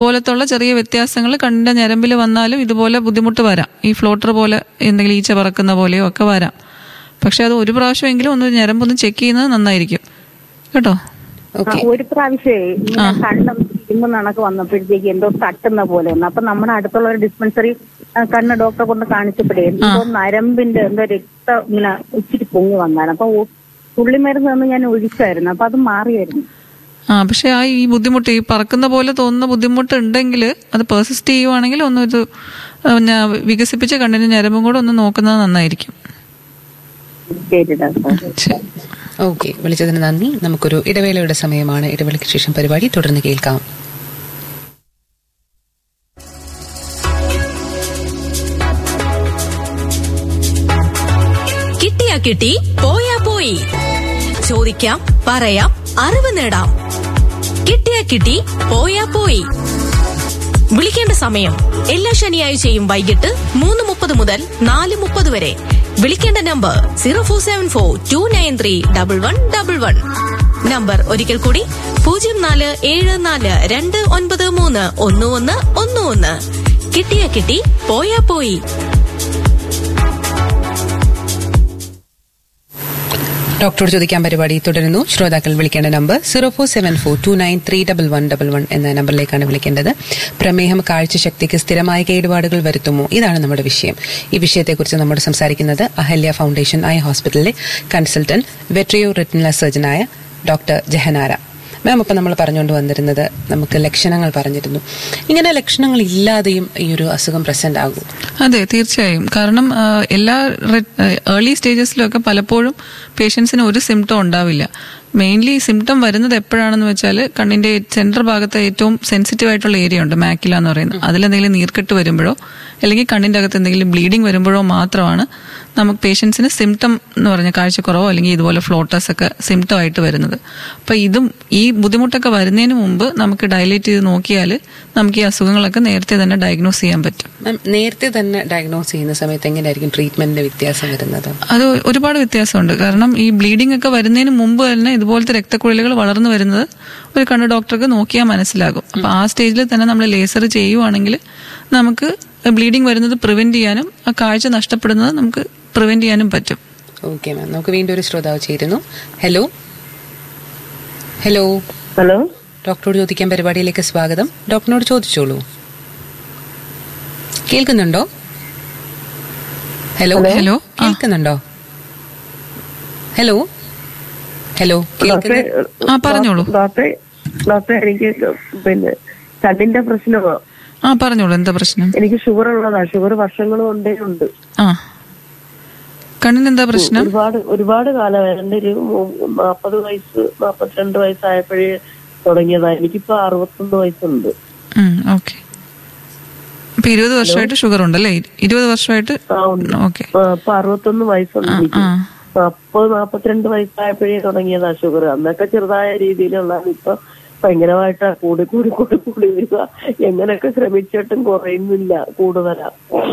പോലത്തുള്ള ചെറിയ വ്യത്യാസങ്ങൾ കണ്ണിന്റെ ഞരമ്പിൽ വന്നാലും ഇതുപോലെ ബുദ്ധിമുട്ട് വരാം ഈ ഫ്ലോട്ടർ പോലെ എന്തെങ്കിലും ഈച്ച പറക്കുന്ന പോലെയോ ഒക്കെ വരാം പക്ഷെ അത് ഒരു പ്രാവശ്യമെങ്കിലും ഒന്ന് ഞരമ്പൊന്ന് ചെക്ക് ചെയ്യുന്നത് നന്നായിരിക്കും കേട്ടോ ഓക്കെ ആ, ഒരു പ്രാവശ്യമേ ഇങ്ങനെ കണ്ണ് ഇരുമ്പ് കണക്ക് വന്നപ്പോഴത്തേക്ക് എന്തോ തട്ടുന്ന പോലെ ഒന്ന് അപ്പൊ നമ്മുടെ അടുത്തുള്ള ഒരു ഡിസ്പെൻസറി കണ്ണ് ഡോക്ടറെ കൊണ്ട് കാണിച്ചപ്പോഴേ എന്തോ നരമ്പിന്റെ എന്തോ രക്തം ഇങ്ങനെ ഇച്ചിരി പൊങ്ങി വന്നാണ് അപ്പൊ ഒ- തുള്ളിമരുന്ന് തന്ന് ഞാൻ ഒഴിച്ചായിരുന്നു അപ്പൊ അത് മാറിയായിരുന്നു ആ പക്ഷെ ആ ഈ ബുദ്ധിമുട്ട് ഈ പറക്കുന്ന പോലെ തോന്നുന്ന ബുദ്ധിമുട്ട് ഉണ്ടെങ്കിൽ അത് പെർസിസ്റ്റ് ചെയ്യുവാണെങ്കിൽ ഒന്ന് ഇത് ആ, ഞാ- വികസിപ്പിച്ച കണ്ണിന്റെ ഞരമ്പും കൂടെ ഒന്ന് നോക്കുന്നത് നന്നായിരിക്കും ശരി ഡോക്ടർ ശരി ഓക്കെ വിളിച്ചതിന് നന്ദി നമുക്കൊരു ഇടവേളയുടെ സമയമാണ് ഇടവേളയ്ക്ക് ശേഷം പരിപാടി തുടർന്ന് കേൾക്കാം കിട്ടിയാ കിട്ടി പോയാ പോയി ചോദിക്കാം പറയാം അറിവ് നേടാം കിട്ടിയാ കിട്ടി പോയാ പോയി വിളിക്കേണ്ട സമയം എല്ലാ ശനിയാഴ്ചയും വൈകിട്ട് മൂന്ന് മുപ്പത് മുതൽ നാല് മുപ്പത് വരെ വിളിക്കേണ്ട number zero four seven four two nine three double one double one number ഒരിക്കൽ കൂടി പൂജ്യം നാല് ഏഴ് നാല് രണ്ട് ഒൻപത് മൂന്ന് ഒന്ന് ഒന്ന് ഒന്ന് ഒന്ന് കിട്ടിയാ കിട്ടി പോയാ പോയി ഡോക്ടറോട് ചോദിക്കാൻ പരിപാടി തുടരുന്നു ശ്രോതാക്കൾ വിളിക്കേണ്ട number zero four seven four two nine three double one double one എന്ന നമ്പറിലേക്കാണ് വിളിക്കേണ്ടത് പ്രമേഹം കാഴ്ചശക്തിക്ക് സ്ഥിരമായ കേടുപാടുകൾ വരുത്തുമോ ഇതാണ് നമ്മുടെ വിഷയം ഈ വിഷയത്തെക്കുറിച്ച് നമ്മോട് സംസാരിക്കുന്നത് അഹല്യ ഫൗണ്ടേഷൻ ഐ ഹോസ്പിറ്റലിലെ കൺസൾട്ടന്റ് വെട്രിയോ റിറ്റിനൽ സർജനായ ഡോക്ടർ ജഹനാര മാം ഇപ്പം നമ്മൾ പറഞ്ഞുകൊണ്ട് വന്നിരുന്നത് നമുക്ക് ലക്ഷണങ്ങൾ പറഞ്ഞിരുന്നു ഇങ്ങനെ ലക്ഷണങ്ങൾ ഇല്ലാതെയും ഈ ഒരു അസുഖം പ്രസന്റ് ആകും അതെ തീർച്ചയായും കാരണം ആ, എല്ലാ ഏർലി സ്റ്റേജസിലൊക്കെ പലപ്പോഴും പേഷ്യൻസിന് ഒരു സിംറ്റം ഉണ്ടാവില്ല മെയിൻലി സിംറ്റം വരുന്നത് എപ്പോഴാണെന്ന് വെച്ചാൽ കണ്ണിന്റെ സെൻട്രൽ ഭാഗത്ത് ഏറ്റവും സെൻസിറ്റീവ് ആയിട്ടുള്ള ഏരിയ ഉണ്ട് മാക്കില എന്ന് പറയുന്നത് അതിലെന്തെങ്കിലും നീർക്കെട്ട് വരുമ്പോഴോ അല്ലെങ്കിൽ കണ്ണിന്റെ അകത്ത് എന്തെങ്കിലും ബ്ലീഡിംഗ് വരുമ്പോഴോ മാത്രമാണ് നമുക്ക് പേഷ്യൻസിന് സിംറ്റം എന്ന് പറഞ്ഞ കാഴ്ചക്കുറവോ അല്ലെങ്കിൽ ഇതുപോലെ ഫ്ലോട്ടേഴ്സ് ഒക്കെ സിംറ്റം ആയിട്ട് വരുന്നത് അപ്പൊ ഇതും ഈ ബുദ്ധിമുട്ടൊക്കെ വരുന്നതിന് മുമ്പ് നമുക്ക് ഡയലേറ്റ് ചെയ്ത് നോക്കിയാൽ നമുക്ക് ഈ അസുഖങ്ങളൊക്കെ നേരത്തെ തന്നെ ഡയഗ്നോസ് ചെയ്യാൻ പറ്റും മാം നേരത്തെ തന്നെ ഡയഗ്നോസ് ചെയ്യുന്ന സമയത്ത് എങ്ങനെയായിരിക്കും ട്രീറ്റ്മെന്റിന്റെ വ്യത്യാസം വരുന്നത് അത് ഒരുപാട് വ്യത്യാസമുണ്ട് കാരണം ഈ ബ്ലീഡിംഗ് ഒക്കെ വരുന്നതിന് മുമ്പ് തന്നെ ഇതുപോലത്തെ രക്തക്കുഴലുകൾ വളർന്നു വരുന്നത് ഒരു കണ്ണ് ഡോക്ടർക്ക് നോക്കിയാൽ മനസ്സിലാകും അപ്പൊ ആ സ്റ്റേജിൽ തന്നെ നമ്മൾ ലേസർ ചെയ്യുവാണെങ്കിൽ നമുക്ക് ബ്ലീഡിംഗ് വരുന്നത് പ്രിവെന്റ് ചെയ്യാനും ആ കാഴ്ച നഷ്ടപ്പെടുന്നത് നമുക്ക് പ്രിവെന്റ് ചെയ്യാനും പറ്റും ഓക്കെ മാം നമുക്ക് വീണ്ടും ഒരു ശ്രോതാവ് ചേരുന്നു ഹലോ ഹലോ ഹലോ ഡോക്ടറോട് ചോദിക്കാൻ പരിപാടിയിലേക്ക് സ്വാഗതം ഡോക്ടറിനോട് ചോദിച്ചോളൂ കേൾക്കുന്നുണ്ടോ ഹലോ ഹലോ ആ. കേൾക്കുന്നുണ്ടോ ഹലോ ഹലോ ഡോക്ടറെ കേൾക്കുന്നു ആ പറഞ്ഞോളൂ ഡോക്ടറെ ഡോക്ടറെ എനിക്ക് പിന്നെ കണ്ണിന്റെ പ്രശ്നമാ ആ പറഞ്ഞോളൂ എന്താ പ്രശ്നം എനിക്ക് ഷുഗർ ഉള്ളതാ ഷുഗർ വർഷങ്ങൾ കൊണ്ടേ ഉണ്ട് ആ കണ്ണിന് എന്താ പ്രശ്നം ഒരുപാട് ഒരുപാട് കാലമായി എന്റെ ഒരു നാപ്പത് വയസ്സ് നാപ്പത്തിരണ്ട് വയസ്സായപ്പോഴേ തുടങ്ങിയതാ എനിക്കിപ്പോ അറുപത്തൊന്ന് വയസ്സുണ്ട് ഓക്കെ ഇപ്പൊ ഇരുപത് വർഷമായിട്ട് ഷുഗർ ഉണ്ടല്ലേ ഇരുപത് വർഷമായിട്ട് ആ ഉണ്ട് ഓക്കെ ആ, ഇപ്പൊ അറുപത്തൊന്ന് വയസ്സുണ്ട് എനിക്ക് ആ നാപ്പത് നാപ്പത്തിരണ്ട് വയസ്സായപ്പോഴേ തുടങ്ങിയതാ ഷുഗർ അന്നൊക്കെ ചെറുതായ രീതിയിലുള്ള ഇപ്പൊ ഭയങ്കരമായിട്ട് കൂടി കൂടി കൂടി കൂടി വരിക എങ്ങനെയൊക്കെ ശ്രമിച്ചിട്ടും കുറയുന്നില്ല കൂടുതലാ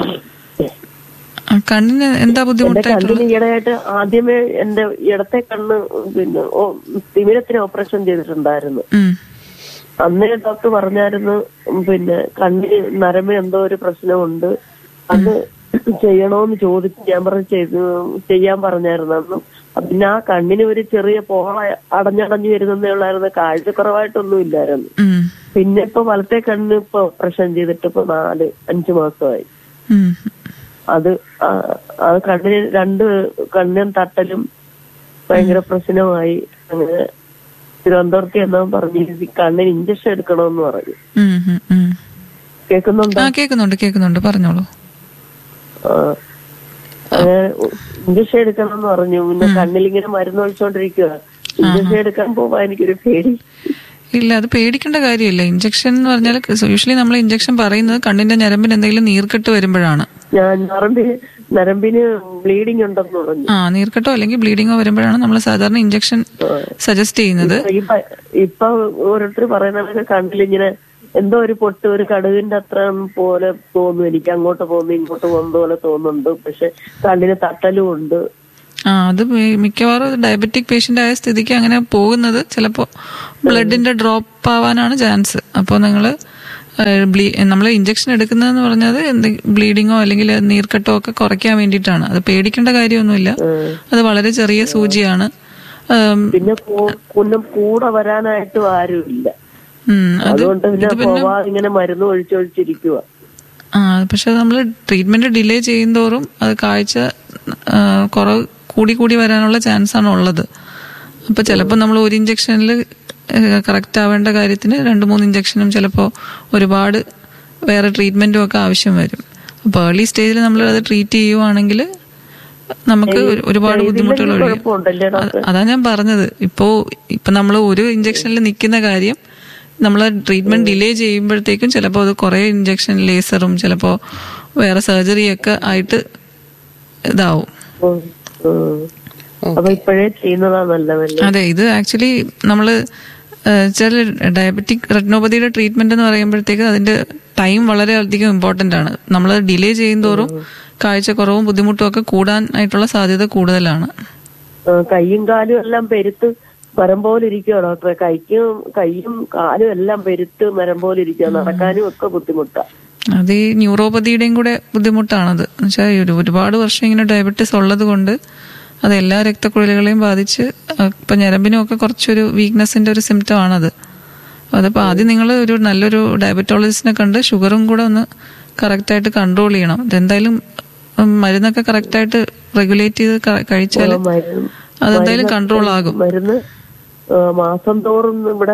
ആ, കണ്ണിന് എന്താ എന്റെ ബുദ്ധിമുട്ടായിട്ടുള്ളത് കണ്ണിന് ഈയിടെയായിട്ട് ആദ്യമേ എന്റെ ഇടത്തെ കണ്ണ് പിന്നെ ഓ തിമിരത്തിന് ഓപ്പറേഷൻ ചെയ്തിട്ടുണ്ടായിരുന്നു ഉം. അന്നേ ഡോക്ടർ പറഞ്ഞായിരുന്നു ഉം, പിന്നെ കണ്ണിന് നരമ്പിന് എന്തോ ഒരു പ്രശ്നമുണ്ട് അത് ചെയ്യണോന്ന് ചോദിച്ചു ഞാൻ പറഞ്ഞു ചെയ്തു ചെയ്യാൻ പറഞ്ഞായിരുന്നു അന്നും അപ്പൊ പിന്നെ ആ കണ്ണിന് ഒരു ചെറിയ പോള അടഞ്ഞടഞ്ഞു വരുന്നേ ഉള്ളായിരുന്നു കാഴ്ചക്കുറവായിട്ടൊന്നും ഇല്ലായിരുന്നു ഉം. പിന്നെ ഇപ്പൊ വലത്തെ കണ്ണ് ഇപ്പൊ ഓപ്പറേഷൻ ചെയ്തിട്ട് ഇപ്പൊ നാല് അഞ്ചു മാസമായി ഉം. അത് ആ, അത് കണ്ണിന് രണ്ട് കണ്ണിനും തട്ടലും ഭയങ്കര പ്രശ്നമായി അങ്ങനെ തിരുവനന്തപുരത്ത് എന്നാ പറഞ്ഞു ഈ കണ്ണിന് ഇഞ്ചക്ഷൻ എടുക്കണമെന്ന് പറഞ്ഞു ഉം. ഉം. ഉം. കേൾക്കുന്നുണ്ടോ ആ കേൾക്കുന്നുണ്ട് കേൾക്കുന്നുണ്ട് പറഞ്ഞോളൂ ആ. അങ്ങനെ ഇഞ്ചക്ഷൻ എടുക്കണമെന്ന് പറഞ്ഞു പിന്നെ കണ്ണിലിങ്ങനെ മരുന്ന് ഒഴിച്ചോണ്ടിരിക്കുക ഇഞ്ചക്ഷൻ എടുക്കാൻ പോവാ എനിക്കൊരു പേടി ഇല്ല അത് പേടിക്കേണ്ട കാര്യമില്ല ഇഞ്ചക്ഷൻ എന്ന് പറഞ്ഞാൽ യൂഷ്വലി നമ്മൾ ഇഞ്ചക്ഷൻ പറയുന്നത് കണ്ണിന്റെ ഞരമ്പിന് എന്തെങ്കിലും നീർക്കെട്ട് വരുമ്പോഴാണ് ഞാൻ നരമ്പിന് നരമ്പിന് ബ്ലീഡിങ് ഉണ്ടെന്ന് പറഞ്ഞു ആ നീർക്കെട്ടോ അല്ലെങ്കിൽ ബ്ലീഡിങ്ങോ വരുമ്പോഴാണ് നമ്മൾ സാധാരണ ഇഞ്ചക്ഷൻ സജസ്റ്റ് ചെയ്യുന്നത് ഈ പ- ഇപ്പൊ ഓരോരുത്തർ പറയുന്നത് കണ്ണിലിങ്ങനെ എന്തോ ഒരു പൊട്ട് ഒരു കടുകിന്റെ അത്ര പോലെ തോന്നും എനിക്ക് അങ്ങോട്ട് പോകുന്നു ഇങ്ങോട്ട് പോകുന്ന പോലെ തോന്നുന്നുണ്ട് പക്ഷെ കണ്ണിന് തട്ടലും ഉണ്ട് ആ അത് മി- മിക്കവാറും ഡയബറ്റിക് പേഷ്യന്റ് ആയ സ്ഥിതിക്ക് അങ്ങനെ പോകുന്നത് ചിലപ്പോൾ ബ്ലഡിന്റെ ഡ്രോപ്പ് ആവാനാണ് ചാൻസ് അപ്പോൾ നിങ്ങൾ നമ്മൾ ഇഞ്ചക്ഷൻ എടുക്കുന്നതെന്ന് പറഞ്ഞത് ബ്ലീഡിങ്ങോ അല്ലെങ്കിൽ നീർക്കെട്ടോ ഒക്കെ കുറയ്ക്കാൻ വേണ്ടിയിട്ടാണ് അത് പേടിക്കേണ്ട കാര്യമൊന്നുമില്ല അത് വളരെ ചെറിയ സൂചിയാണ് ഉം, പിന്നെ കൂ- കുന്നം കൂടെ വരാനായിട്ടും ആരുമില്ല ഉം, അത് അതുകൊണ്ട് പിന്നെ ഇത് പിന്നെ പോവാ ഇങ്ങനെ മരുന്ന് ഒഴിച്ചൊഴിച്ചിരിക്കുക ആ പക്ഷെ നമ്മൾ ട്രീറ്റ്മെന്റ് ഡിലേ ചെയ്യുന്തോറും അത് കാഴ്ച ആ, കുറവ് കൂടി കൂടി വരാനുള്ള ചാൻസ് ആണ് ഉള്ളത് അപ്പൊ ചിലപ്പോൾ നമ്മൾ ഒരു ഇഞ്ചക്ഷനിൽ കറക്റ്റ് ആവേണ്ട കാര്യത്തിന് രണ്ട് മൂന്ന് ഇഞ്ചക്ഷനും ചിലപ്പോൾ ഒരുപാട് വേറെ ട്രീറ്റ്മെന്റും ഒക്കെ ആവശ്യം വരും അപ്പോൾ ഏർലി സ്റ്റേജിൽ നമ്മൾ അത് ട്രീറ്റ് ചെയ്യുവാണെങ്കിൽ നമുക്ക് ഒരു- ഒരുപാട് ബുദ്ധിമുട്ടുകൾ ഒഴിയും കുഴപ്പമുണ്ടല്ലേ ഡോക്ടർ അതാ ഞാൻ പറഞ്ഞത് ഇപ്പോ ഇപ്പൊ നമ്മൾ ഒരു ഇഞ്ചക്ഷനിൽ നിൽക്കുന്ന കാര്യം നമ്മൾ ട്രീറ്റ്മെന്റ് ഡിലേ ചെയ്യുമ്പോഴത്തേക്കും ചിലപ്പോൾ അത് കുറെ ഇഞ്ചക്ഷൻ ലേസറും ചിലപ്പോൾ വേറെ സർജറി ഒക്കെ ആയിട്ട് ഇതാവും ഉം, ഉം. അപ്പൊ ഇപ്പോഴേ ചെയ്യുന്നതാ നല്ലതല്ലേ അതെ ഇത് ആക്ച്വലി നമ്മള് ചില ഡയബറ്റിക് റെറ്റിനോപ്പതിയുടെ ട്രീറ്റ്മെന്റ് എന്ന് പറയുമ്പോഴത്തേക്ക് അതിന്റെ ടൈം വളരെ അധികം ഇമ്പോർട്ടന്റ് ആണ് നമ്മൾ ഡിലേ ചെയ്യുന്തോറും കാഴ്ചക്കുറവും ബുദ്ധിമുട്ടും ഒക്കെ കൂടാനായിട്ടുള്ള സാധ്യത കൂടുതലാണ് ആ, കൈയും കാലും എല്ലാം പെരുത്ത് മരം പോലെ ഇരിക്കുക ഡോക്ടറെ കൈക്കും കൈയും കാലും എല്ലാം പെരുത്ത് മരം പോലെ ഇരിക്കുക നടക്കാനും ഒക്കെ ബുദ്ധിമുട്ടാ അത് ഈ ന്യൂറോപ്പതിയുടെയും കൂടെ ബുദ്ധിമുട്ടാണത് എന്നുവെച്ചാൽ ഒരു ഒരുപാട് വർഷം ഇങ്ങനെ ഡയബറ്റിസ് ഉള്ളത് കൊണ്ട് അത് എല്ലാ രക്തക്കുഴലുകളെയും ബാധിച്ച് അഹ് ഇപ്പൊ ഞരമ്പിനും ഒക്കെ കുറച്ചൊരു വീക്ക്നെസിന്റെ ഒരു സിംറ്റം ആണത് അതിപ്പോ ആദ്യം നിങ്ങൾ ഒരു നല്ലൊരു ഡയബറ്റോളജിസ്റ്റിനെ കണ്ട് ഷുഗറും കൂടെ ഒന്ന് കറക്റ്റായിട്ട് കൺട്രോൾ ചെയ്യണം ഇതെന്തായാലും ഉം, മരുന്നൊക്കെ കറക്റ്റായിട്ട് റെഗുലേറ്റ് ചെയ്ത് കഴിച്ചാൽ മരുന്ന് അതെന്തായാലും കൺട്രോൾ ആകും മരുന്ന് ആ, മാസം തോറും ഇവിടെ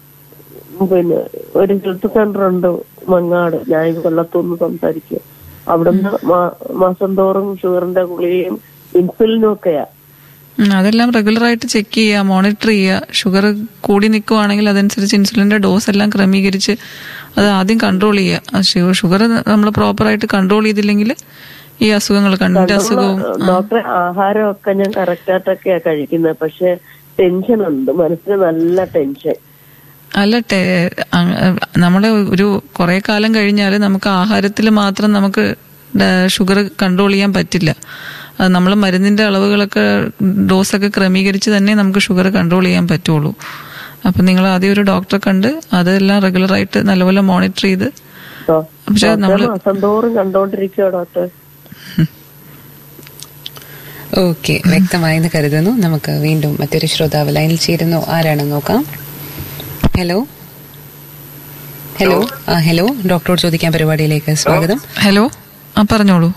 പിന്നെ ഒരു ഹെൽത്ത് സെന്റർ ഉണ്ട് മങ്ങാട് ഞാൻ ഈ കൊല്ലത്തുനിന്ന് സംസാരിക്കുക അവിടുന്ന് മാ- മാസം തോറും ഷുഗറിന്റെ ഗുളികയും ഇൻസുലിനും ഒക്കെയാ ഉം, അതെല്ലാം റെഗുലർ ആയിട്ട് ചെക്ക് ചെയ്യുക മോണിറ്റർ ചെയ്യുക ഷുഗർ കൂടി നിൽക്കുവാണെങ്കിൽ അതനുസരിച്ച് ഇൻസുലിന്റെ ഡോസ് എല്ലാം ക്രമീകരിച്ച് അത് ആദ്യം കൺട്രോൾ ചെയ്യുക ഷുഗർ നമ്മൾ പ്രോപ്പറായിട്ട് കൺട്രോൾ ചെയ്തില്ലെങ്കിൽ ഈ അസുഖങ്ങൾ കണ്ണിന്റെ അസുഖവും ഡോക്ടറെ ആഹാരമൊക്കെ ഞാൻ കറക്റ്റ് ആയിട്ടൊക്കെയാ കഴിക്കുന്നത് പക്ഷെ ടെൻഷൻ ഉണ്ട് മനസ്സിന് നല്ല ടെൻഷൻ അല്ല ടേ- അ- നമ്മുടെ ഒരു കുറെ കാലം കഴിഞ്ഞാൽ നമുക്ക് ആഹാരത്തിൽ മാത്രം നമുക്ക് ഷുഗർ കൺട്രോൾ ചെയ്യാൻ പറ്റില്ല അത് നമ്മൾ മരുന്നിന്റെ അളവുകളൊക്കെ ഡോസൊക്കെ ക്രമീകരിച്ച് തന്നെ നമുക്ക് ഷുഗർ കൺട്രോൾ ചെയ്യാൻ പറ്റുള്ളൂ അപ്പൊ നിങ്ങൾ ആദ്യം ഒരു ഡോക്ടറെ കണ്ട് അതെല്ലാം റെഗുലർ ആയിട്ട് നല്ലപോലെ മോണിറ്റർ ചെയ്ത് ഡോ- പക്ഷെ ഡോക്ടറെ നമ്മള് മാസം തോറും കണ്ടോണ്ടിരിക്കുക ഡോക്ടർ ഓക്കെ വ്യക്തമായെന്ന് കരുതുന്നു നമുക്ക് വീണ്ടും മറ്റൊരു ശ്രോതാവ് ലൈനിൽ ചേരുന്നു ആരാണെന്ന് നോക്കാം ഹലോ ഹലോ ആ ഹലോ ഡോക്ടറോട് ചോദിക്കാൻ പരിപാടിയിലേക്ക് സ്വാഗതം ഹലോ ആ പറഞ്ഞോളൂ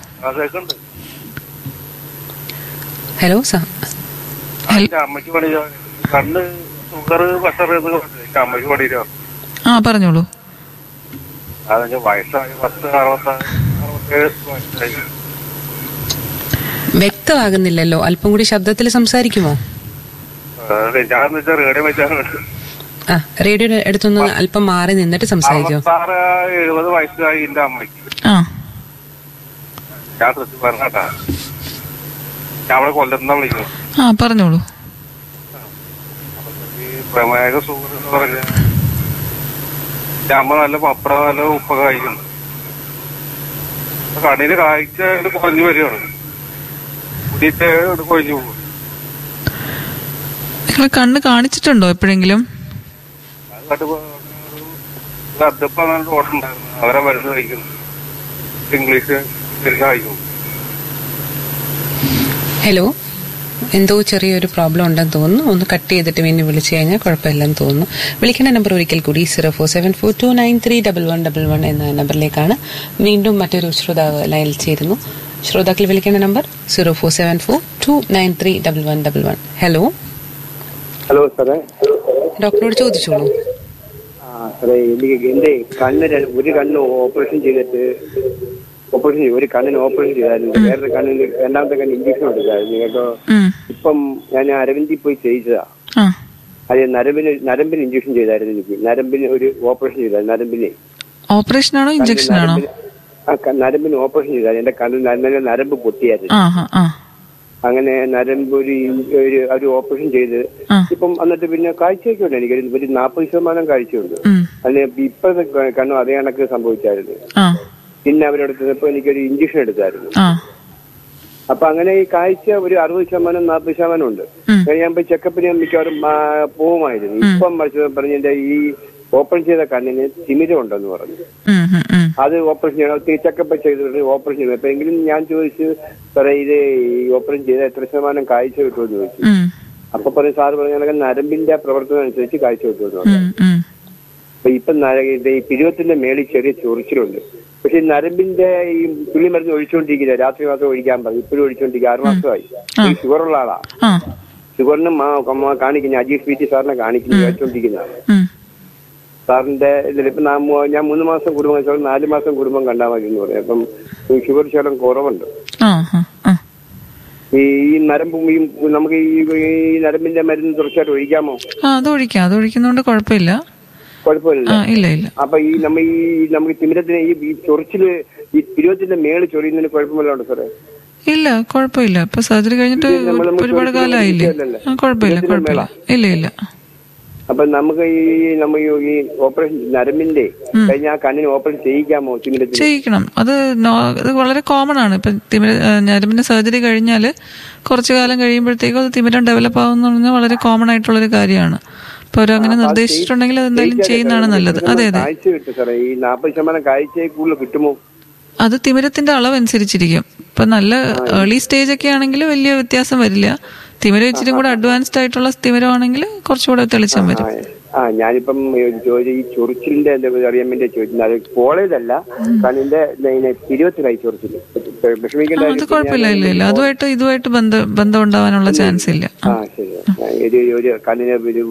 ഹലോ സ- ഹൽ- എന്റെ അമ്മയ്ക്ക് പണി കണ്ണ് ഷുഗർ പ്രഷർ എന്ന് പറഞ്ഞു എന്റെ അമ്മയ്ക്ക് പണിയില്ല ആ പറഞ്ഞോളൂ അതെന്റെ വയസ്സായി പത്ത് അറുപത്തി അറുപത്തേഴ് വയസ്സായി വ്യക്തമാകുന്നില്ലല്ലോ അല്പം കൂടി ശബ്ദത്തിൽ സംസാരിക്കുമോ അതെ ഞാൻ വെച്ചാൽ റേഡിയോ വെച്ചാൽ ആ റേഡിയോയുടെ അടുത്തൊന്ന് അല്പം മാറി നിന്നിട്ട് സംസാരിക്കോ അറുപത്താറ് എഴുപത് വയസ്സായി എന്റെ അമ്മയ്ക്ക് ആ ഞാൻ തൃശ്ശൂർ പറഞ്ഞാട്ടാ ഞാൻ അവിടെ കൊല്ലത്തുനിന്ന് വിളിക്കുന്നു ആ പറഞ്ഞോളൂ ഈ പ്രമേഹ ഷുഗർ എന്ന് പറഞ്ഞ എന്റെ അമ്മ നല്ല പപ്പട നല്ല ഉപ്പൊക്കെ കഴിക്കുന്നു അപ്പൊ കണ്ണിന് കാഴ്ച ഇത് കുറഞ്ഞു വരികയാണ് കുടിയിട്ട് ഇത് കൊഴിഞ്ഞു പോകും നിങ്ങൾ കണ്ണ് കാണിച്ചിട്ടുണ്ടോ എപ്പോഴെങ്കിലും അത് കണ്ടപ്പോ ഒരു അദ്ദപ്പാണ് ഡോക്ടർ ഉണ്ടായിരുന്നു അവരെ മരുന്ന് കഴിക്കുന്നു ഇംഗ്ലീഷ് മരുന്ന് കഴിക്കുന്നു ഹലോ എന്തോ ചെറിയൊരു പ്രോബ്ലം ഉണ്ടെന്ന് തോന്നുന്നു ഒന്ന് കട്ട് ചെയ്തിട്ട് വീണ്ടും വിളിച്ചു കഴിഞ്ഞാൽ കുഴപ്പമില്ലെന്ന് തോന്നുന്നു വിളിക്കേണ്ട നമ്പർ ഒരിക്കൽ കൂടി zero four seven four two nine three double one double one എന്ന നമ്പറിലേക്കാണ് വീണ്ടും മറ്റൊരു ശ്രോതാവ് ലൈനിൽ ചേരുന്നു ശ്രോതാക്കൾ വിളിക്കേണ്ട number zero four seven four two nine three double one double one hello hello സാറേ ഡോക്ടറോട് ചോദിച്ചോളൂ ആ സാറേ എനിക്ക് എന്റെ കണ്ണ് ര- ഒരു കണ്ണ് ഓപ്പറേഷൻ ചെയ്തിട്ട് ഓപ്പറേഷൻ ചെയ്തു ഒരു കണ്ണിന് ഓപ്പറേഷൻ ചെയ്തായിരുന്നു വേറൊരു കണ്ണിന് രണ്ടാമത്തെ കണ്ണ് ഇഞ്ചക്ഷൻ എടുത്തായിരുന്നു കേട്ടോ ഉം. ഇപ്പം ഞാൻ അരവിന്ദിൽ പോയി ചെയ്തതാ ആ അത് നരമ്പിന് നരമ്പിന് ഇഞ്ചക്ഷൻ ചെയ്തായിരുന്നു എനിക്ക് നരമ്പിന് ഒരു ഓപ്പറേഷൻ ചെയ്തായിരുന്നു നരമ്പിനെ ഓപ്പറേഷൻ ആണോ ഇഞ്ചക്ഷൻ ആണോ നരമ്പിന് ആ ക- നരമ്പിന് ഓപ്പറേഷൻ ചെയ്തായിരുന്നു എന്റെ കണ്ണിൽ നരമ്പിന് നരമ്പ് പൊട്ടിയായിരുന്നു ആ ആ ആ അങ്ങനെ നരമ്പ് ഒരു ഇൻ- ഒരു ഒരു ഓപ്പറേഷൻ ചെയ്ത് ആ. ഇപ്പം എന്നിട്ട് പിന്നെ കാഴ്ചയൊക്കെ ഉണ്ട് എനിക്ക് ഒരു നാൽപ്പത് ശതമാനം കാഴ്ചയുണ്ട് ഉം. അതിന് ഇപ്പോഴത്തെ കണ്ണും അതേ കണക്ക് സംഭവിച്ചായിരുന്നു ആ പിന്നെ അവരെടുത്തപ്പോ എനിക്കൊരു ഇഞ്ചക്ഷൻ എടുത്തായിരുന്നു ആ അപ്പൊ അങ്ങനെ ഈ കാഴ്ച ഒരു അറുപത് ശതമാനം നാൽപ്പത് ശതമാനം ഉണ്ട് ഉം. അങ്ങനെ ഞാൻ പോയി ചെക്കപ്പിന് മിക്കവാറും ആ, പോവുമായിരുന്നു ഇപ്പം മറിച്ച് പറഞ്ഞ എന്റെ ഈ ഓപ്പറേഷൻ ചെയ്ത കണ്ണിന് തിമിരം ഉണ്ടെന്ന് പറഞ്ഞു ഉം, ഉം, ഉം. അത് ഓപ്പറേഷൻ ചെയ്യണം ചെക്കപ്പ് ചെയ്തിട്ട് ഓപ്പറേഷൻ ചെയ്യണം അപ്പൊ എങ്കിലും ഞാൻ ചോദിച്ചു സാറേ ഇത് ഈ ഓപ്പറേഷൻ ചെയ്ത എത്ര ശതമാനം കാഴ്ച കിട്ടുമെന്ന് ചോദിച്ചു ഉം, അപ്പൊ പറയും സാറ് പറഞ്ഞ കണക്ക് നരമ്പിന്റെ പ്രവർത്തനം അനുസരിച്ച് കാഴ്ച കിട്ടുമെന്ന് പറഞ്ഞു ഉം, ഉം. അപ്പൊ ഇപ്പൊ നര- ഇത് ഈ പിരിവത്തിന്റെ മേളിൽ ചെറിയ ചൊറിച്ചിലുണ്ട് പക്ഷെ ഈ നരമ്പിന്റെ ഈ തുള്ളി മരുന്ന് ഒഴിച്ചുകൊണ്ടിരിക്കില്ല രാത്രി മാത്രം ഒഴിക്കാൻ പറയും ഇപ്പോഴും ഒഴിച്ചുകൊണ്ടിരിക്കുക ആറ് മാസമായി ഈ ഷുഗറുള്ള ആളാ ആ ഷുഗറിന് കാണിക്കുന്ന അജീഷ് പി ടി സാറിനെ കാണിക്കുന്നു കഴിച്ചുകൊണ്ടിരിക്കുന്ന ഉം. സാറിന്റെ ഇതിൽ ഇപ്പൊ നാ- മൂ- ഞാൻ മൂന്ന് മാസം കുടുംബം സാർ നാല് മാസം കുടുംബം കണ്ടാൽ മതി എന്ന് പറയും അപ്പം ഈ ഷുഗർ ശകലം കുറവുണ്ട് ആ ആ ആ ഈ ഈ നരമ്പും ഈ നമുക്ക് ഈ ഈ നരമ്പിന്റെ മരുന്ന് തുടർച്ചയായിട്ട് ഒഴിക്കാമോ ആ അത് ഒഴിക്കാം അത് ഒഴിക്കുന്നതുകൊണ്ട് കുഴപ്പമില്ല കുഴപ്പമില്ല ആ ഇല്ല ഇല്ല അപ്പൊ ഈ നമ്മ ഈ നമുക്ക് തിമിരത്തിന് ഈ ഈ ചൊറിച്ചില് ഈ പിരിവത്തിന്റെ മേള് ചൊറിയുന്നതിന് കുഴപ്പമില്ലുണ്ട് സാറേ ഇല്ല കുഴപ്പമില്ല ഇപ്പൊ സർജറി കഴിഞ്ഞിട്ട് ഇത് നമ്മൾ- നമ്മൾ ഒരുപാട് ചോദിക്കുന്ന കാലമായില്ലേ വിഷയമല്ലല്ലോ. ആ കുഴപ്പമില്ല ഇതിന്റെ കുഴപ്പമില്ല ഇല്ല ഇല്ല അപ്പൊ നമുക്ക് ഈ നമ്മ ഈ- ഈ ഓപ്പറേഷൻ നരമ്പിന്റെ കഴിഞ്ഞ ആ കണ്ണിന് ഓപ്പറേഷൻ ചെയ്യിക്കാമോ തിമിരത്തിന് ചെയ്യിക്കണം അത് നോ- അത് വളരെ കോമൺ ആണ് ഇപ്പൊ തിമിര ആ, ഞരമ്പിന്റെ സർജറി കഴിഞ്ഞാൽ കുറച്ചു കാലം കഴിയുമ്പോഴത്തേക്കും അത് തിമിരം ഡെവലപ്പ് ആവുന്ന പറഞ്ഞാൽ വളരെ കോമൺ ആയിട്ടുള്ളൊരു കാര്യമാണ് അപ്പൊ അവരങ്ങനെ നിർദ്ദേശിച്ചിട്ടുണ്ടെങ്കിൽ അത് എന്തായാലും ചെയ്യുന്നതാണ് നല്ലത് അതെ അതെ കാഴ്ച കിട്ടും സാറേ ഈ നാൽപ്പത് ശതമാനം കാഴ്ചയെ കൂടുതൽ കിട്ടുമോ അത് തിമിരത്തിന്റെ അളവ് അനുസരിച്ചിരിക്കും ഇപ്പൊ നല്ല ഏർലി സ്റ്റേജ് ഒക്കെ ആണെങ്കിൽ വലിയ വ്യത്യാസം വരില്ല തിമിരം ഇച്ചിരി കൂടെ അഡ്വാൻസ്ഡ് ആയിട്ടുള്ള തിമിരമാണെങ്കിൽ കുറച്ചുകൂടെ തെളിച്ചം വരും ആ ഞാനിപ്പം ചോദിച്ച ഈ ചൊറിച്ചിലിന്റെ എന്താ അറിയാൻ വേണ്ടി ചോദിക്കുന്നത് അത് കോളേജല്ല കണ്ണിന്റെ തിരുവത്തിലായി ചൊറിച്ചില് വിഷമിക്കേണ്ട അത് കുഴപ്പമില്ല ഇല്ല ഇല്ല അതുമായിട്ട് ഇതുമായിട്ട് ബന്ധം ബന്ധം ഉണ്ടാവാനുള്ള ചാൻസ് ഇല്ല ആ ശരി ആ, ഒരു ഒരു കണ്ണിന് ഒരു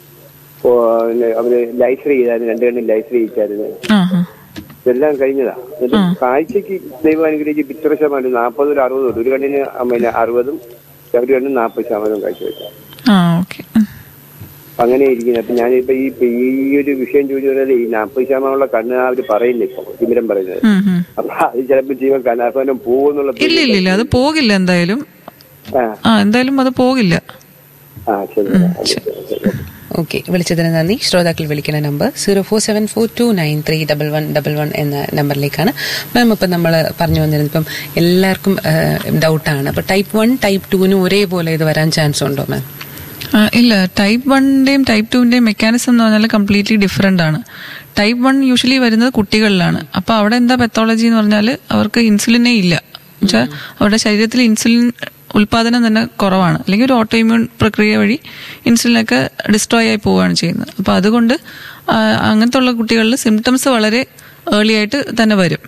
ഓ, പിന്നെ അവര് ലൈസർ ചെയ്തായിരുന്നു രണ്ട് കണ്ണിൽ ലൈസർ ചെയ്യിച്ചായിരുന്നു ആ ആ ഇതെല്ലാം കഴിഞ്ഞതാ എന്നിട്ട് കാഴ്ചക്ക് ദൈവം അനുഗ്രഹിച്ച് ഇത്ര ശതമാനം നാൽപ്പത് ഒരു അറുപത് ഒരു കണ്ണിന് പിന്നെ അറുപതും ഒരു കണ്ണിന് നാൽപ്പത് ശതമാനം കാഴ്ച വെച്ചാൽ ആ ഓക്കെ അങ്ങനെ ഇരിക്കുന്നത് അപ്പൊ ഞാനിപ്പോ ഈ ഈ ഒരു വിഷയം ചോദിച്ചത് ഈ നാൽപ്പത് ശതമാനമുള്ള കണ്ണ് അവര് പറയുന്നില്ല ഇപ്പൊ തിമിരം പറയുന്നത് അപ്പൊ അത് ചിലപ്പോ ജീവൻ കണ്ണാഫനം പോകുന്നുള്ള ഇല്ല ഇല്ല ഇല്ല അത് പോകില്ല എന്തായാലും ആ ആ എന്തായാലും അത് പോകില്ല ആ ശരി ശരി, ശരി. ഓക്കെ വിളിച്ചതിന് നന്ദി ശ്രോതാക്കൾ വിളിക്കുന്ന number zero four seven four two nine three double one double one എന്ന നമ്പറിലേക്കാണ് മാം ഇപ്പം നമ്മൾ പറഞ്ഞു വന്നിരുന്നത് ഇപ്പം എല്ലാവർക്കും ഡൗട്ടാണ് അപ്പൊ ടൈപ്പ് വൺ ടൈപ്പ് ടുവിനും ഒരേപോലെ ഇത് വരാൻ ചാൻസ് ഉണ്ടോ മാം ആ, ഇല്ല ടൈപ്പ് വണ്ണിന്റെയും ടൈപ്പ് ടുവിന്റെയും മെക്കാനിസം എന്ന് പറഞ്ഞാൽ കംപ്ലീറ്റ്ലി ഡിഫറെന്റ് ആണ് ടൈപ്പ് വൺ യൂഷ്വലി വരുന്നത് കുട്ടികളിലാണ് അപ്പൊ അവിടെ എന്താ പെത്തോളജി എന്ന് പറഞ്ഞാൽ അവർക്ക് ഇൻസുലിനേ ഇല്ല എന്നുവെച്ചാൽ അവരുടെ ശരീരത്തിൽ ഇൻസുലിൻ ഉൽപാദനം തന്നെ കുറവാണ് അല്ലെങ്കിൽ ഒരു ഓട്ടോഇമ്യൂൺ പ്രക്രിയ വഴി ഇൻസുലിനൊക്കെ ഡിസ്ട്രോയ് ആയി പോവുകയാണ് ചെയ്യുന്നത് അപ്പൊ അതുകൊണ്ട് ആ, അങ്ങനത്തെ ഉള്ള കുട്ടികളിൽ സിംറ്റംസ് വളരെ ഏർലി ആയിട്ട് തന്നെ വരും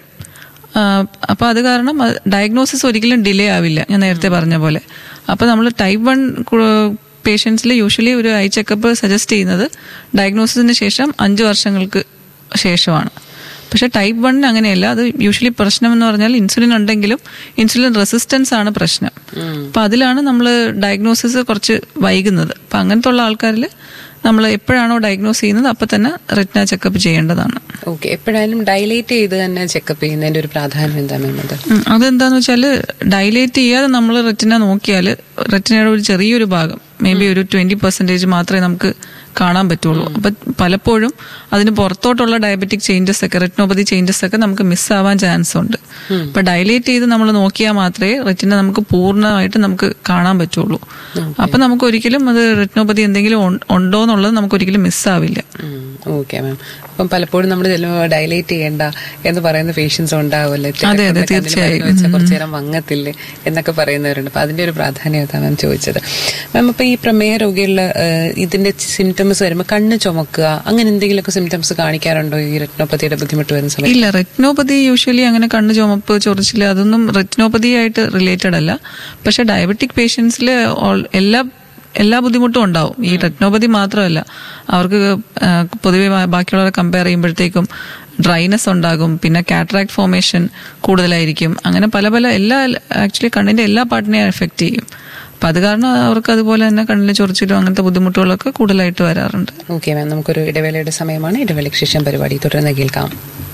അപ്പോൾ അത് കാരണം ഡയഗ്നോസിസ് ഒരിക്കലും ഡിലേ ആവില്ല ഞാൻ നേരത്തെ പറഞ്ഞ പോലെ അപ്പോൾ നമ്മൾ ടൈപ്പ് വൺ പേഷ്യൻസിൽ യൂഷ്വലി ഒരു ഐ ചെക്കപ്പ് സജസ്റ്റ് ചെയ്യുന്നത് ഡയഗ്നോസിസിന് ശേഷം അഞ്ച് വർഷങ്ങൾക്ക് ശേഷമാണ് പക്ഷെ ടൈപ്പ് വണ്ണിന് അങ്ങനെയല്ല അത് യൂഷ്വലി പ്രശ്നം എന്ന് പറഞ്ഞാൽ ഇൻസുലിൻ ഉണ്ടെങ്കിലും ഇൻസുലിൻ റെസിസ്റ്റൻസ് ആണ് പ്രശ്നം അപ്പൊ അതിലാണ് നമ്മൾ ഡയഗ്നോസിസ് കുറച്ച് വൈകുന്നത് അപ്പൊ അങ്ങനത്തെ ഉള്ള ആൾക്കാരിൽ നമ്മൾ എപ്പോഴാണോ ഡയഗ്നോസ് ചെയ്യുന്നത് അപ്പൊ തന്നെ റെറ്റിന ചെക്കപ്പ് ചെയ്യേണ്ടതാണ് ഓക്കെ എപ്പോഴായാലും ഡയലേറ്റ് ചെയ്ത് തന്നെ ചെക്കപ്പ് ചെയ്യുന്നതിന്റെ ഒരു പ്രാധാന്യം എന്താ മാം അത് ഉം, അതെന്താന്ന് വെച്ചാല് ഡൈലേറ്റ് ചെയ്യാതെ നമ്മൾ റെറ്റിന നോക്കിയാൽ റെറ്റിനയുടെ ഒരു ചെറിയൊരു ഭാഗം മേ ബി ഒരു ട്വന്റി പെർസെന്റേജ് മാത്രമേ നമുക്ക് കാണാൻ പറ്റുള്ളൂ അപ്പൊ പലപ്പോഴും അതിന് പുറത്തോട്ടുള്ള ഡയബറ്റിക് ചേഞ്ചസ് ഒക്കെ റെറ്റിനോപ്പതി ചേഞ്ചസ് ഒക്കെ നമുക്ക് മിസ്സാവാൻ ചാൻസ് ഉണ്ട് അപ്പൊ ഡൈലേറ്റ് ചെയ്ത് നമ്മൾ നോക്കിയാൽ മാത്രമേ റെറ്റിന നമുക്ക് പൂർണ്ണമായിട്ട് നമുക്ക് കാണാൻ പറ്റുള്ളൂ അപ്പൊ നമുക്ക് ഒരിക്കലും അത് റെറ്റിനോപ്പതി എന്തെങ്കിലും ഉൺ- ഉണ്ടോ എന്നുള്ളത് നമുക്ക് ഒരിക്കലും മിസ്സാവില്ല ഓക്കെ മാം അപ്പം പലപ്പോഴും നമ്മൾ ചെല്ലുമ്പോൾ ഡയലേറ്റ് ചെയ്യേണ്ട എന്ന് പറയുന്ന പേഷ്യൻസ് ഉണ്ടാവുമല്ലോ അതെ, അതെ, തീർച്ചയായും. വെച്ചാൽ കുറച്ചു നേരം വങ്ങത്തില്ലേ എന്നൊക്കെ പറയുന്നവരുണ്ട് അപ്പൊ അതിന്റെ ഒരു പ്രാധാന്യം അതാണ് മാം ചോദിച്ചത് മാം ഇപ്പൊ ഈ പ്രമേയ രോഗികളിൽ ഇതിന്റെ സിംറ്റംസ് വരുമ്പോൾ കണ്ണ് ചുമക്കുക അങ്ങനെ എന്തെങ്കിലുമൊക്കെ സിംറ്റംസ് കാണിക്കാറുണ്ടോ ഈ റെറ്റിനോപ്പതിയുടെ ബുദ്ധിമുട്ട് വരുന്ന സമയത്ത് ഇല്ല റെറ്റിനോപ്പതി യൂഷ്വലി അങ്ങനെ കണ്ണ് ചുമപ്പ് ചൊറിച്ചില് അതൊന്നും റെറ്റിനോപ്പതി ആയിട്ട് റിലേറ്റഡ് അല്ല പക്ഷെ ഡയബറ്റിക് പേഷ്യൻസിൽ എല്ലാ എല്ലാ ബുദ്ധിമുട്ടും ഉണ്ടാവും ഈ റെറ്റിനോപ്പതി മാത്രമല്ല അവർക്ക് ആ, പൊതുവെ ബാ- ബാക്കിയുള്ളവരെ കമ്പയർ ചെയ്യുമ്പോഴത്തേക്കും ഡ്രൈനെസ് ഉണ്ടാകും പിന്നെ കാറ്ററാക്ട് ഫോർമേഷൻ കൂടുതലായിരിക്കും അങ്ങനെ പല പല എല്ലാ ആക്ച്വലി കണ്ണിന്റെ എല്ലാ പാർട്ടിനെയും എഫക്ട് ചെയ്യും അപ്പൊ അത് കാരണം അവർക്ക് അതുപോലെ തന്നെ കണ്ണിന് ചൊറിച്ചിലും അങ്ങനത്തെ ബുദ്ധിമുട്ടുകളൊക്കെ കൂടുതലായിട്ട് വരാറുണ്ട് ഓക്കെ മാം നമുക്കൊരു ഇടവേളയുടെ സമയമാണ് ഇടവേളയ്ക്ക് ശേഷം പരിപാടി തുടർന്ന് കേൾക്കാം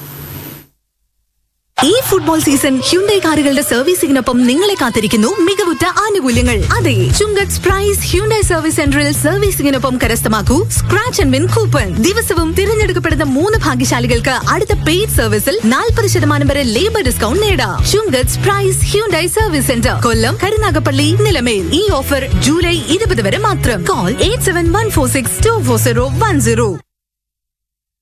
ഈ ഫുട്ബോൾ സീസൺ ഹ്യുണ്ടൈ കാറുകളുടെ സർവീസിംഗിനൊപ്പം നിങ്ങളെ കാത്തിരിക്കുന്നു മികവുറ്റ ആനുകൂല്യങ്ങൾ അതെ ചുങ്കത്ത് പ്രൈസ് ഹ്യുണ്ടൈ സർവീസ് സെന്ററിൽ സർവീസിംഗിനൊപ്പം കരസ്ഥമാക്കൂ സ്ക്രാച്ച് ആൻഡ് വിൻ കൂപ്പൺ ദിവസവും തിരഞ്ഞെടുക്കപ്പെടുന്ന മൂന്ന് ഭാഗ്യശാലികൾക്ക് അടുത്ത പെയ്ഡ് സർവീസിൽ നാൽപ്പത് ശതമാനം വരെ ലേബർ ഡിസ്കൗണ്ട് നേടാം Chungath price Hyundai service centre Kollam Karunagappally Nilamel ഈ ഓഫർ ജൂലൈ ഇരുപത് വരെ മാത്രം call eight seven one four six two four zero one zero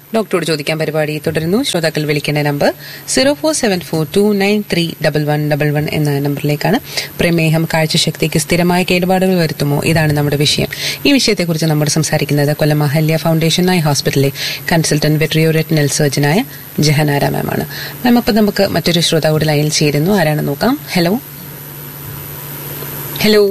ഡോക്ടറോട് ചോദിക്കാൻ പരിപാടി തുടരുന്നു ശ്രോതാക്കൾ വിളിക്കേണ്ട number zero four seven four two nine three double one double one എന്ന നമ്പറിലേക്കാണ് പ്രമേഹം കാഴ്ചശക്തിക്ക് സ്ഥിരമായ കേടുപാടുകൾ വരുത്തുമോ ഇതാണ് നമ്മുടെ വിഷയം ഈ വിഷയത്തെക്കുറിച്ച് നമ്മൾ സംസാരിക്കുന്നത് കൊല്ലം അഹല്യ ഫൗണ്ടേഷൻ ഐ ഹോസ്പിറ്റലിലെ കൺസൾട്ടന്റ് വെട്രിയോ റെറ്റിനൽ സർജനായ ജഹനാര മാം ആണ് മാം അപ്പം നമുക്ക് മറ്റൊരു ശ്രോതാവോട് ലൈനിൽ ചേരുന്നു ആരാണ് നോക്കാം ഹലോ ഹലോ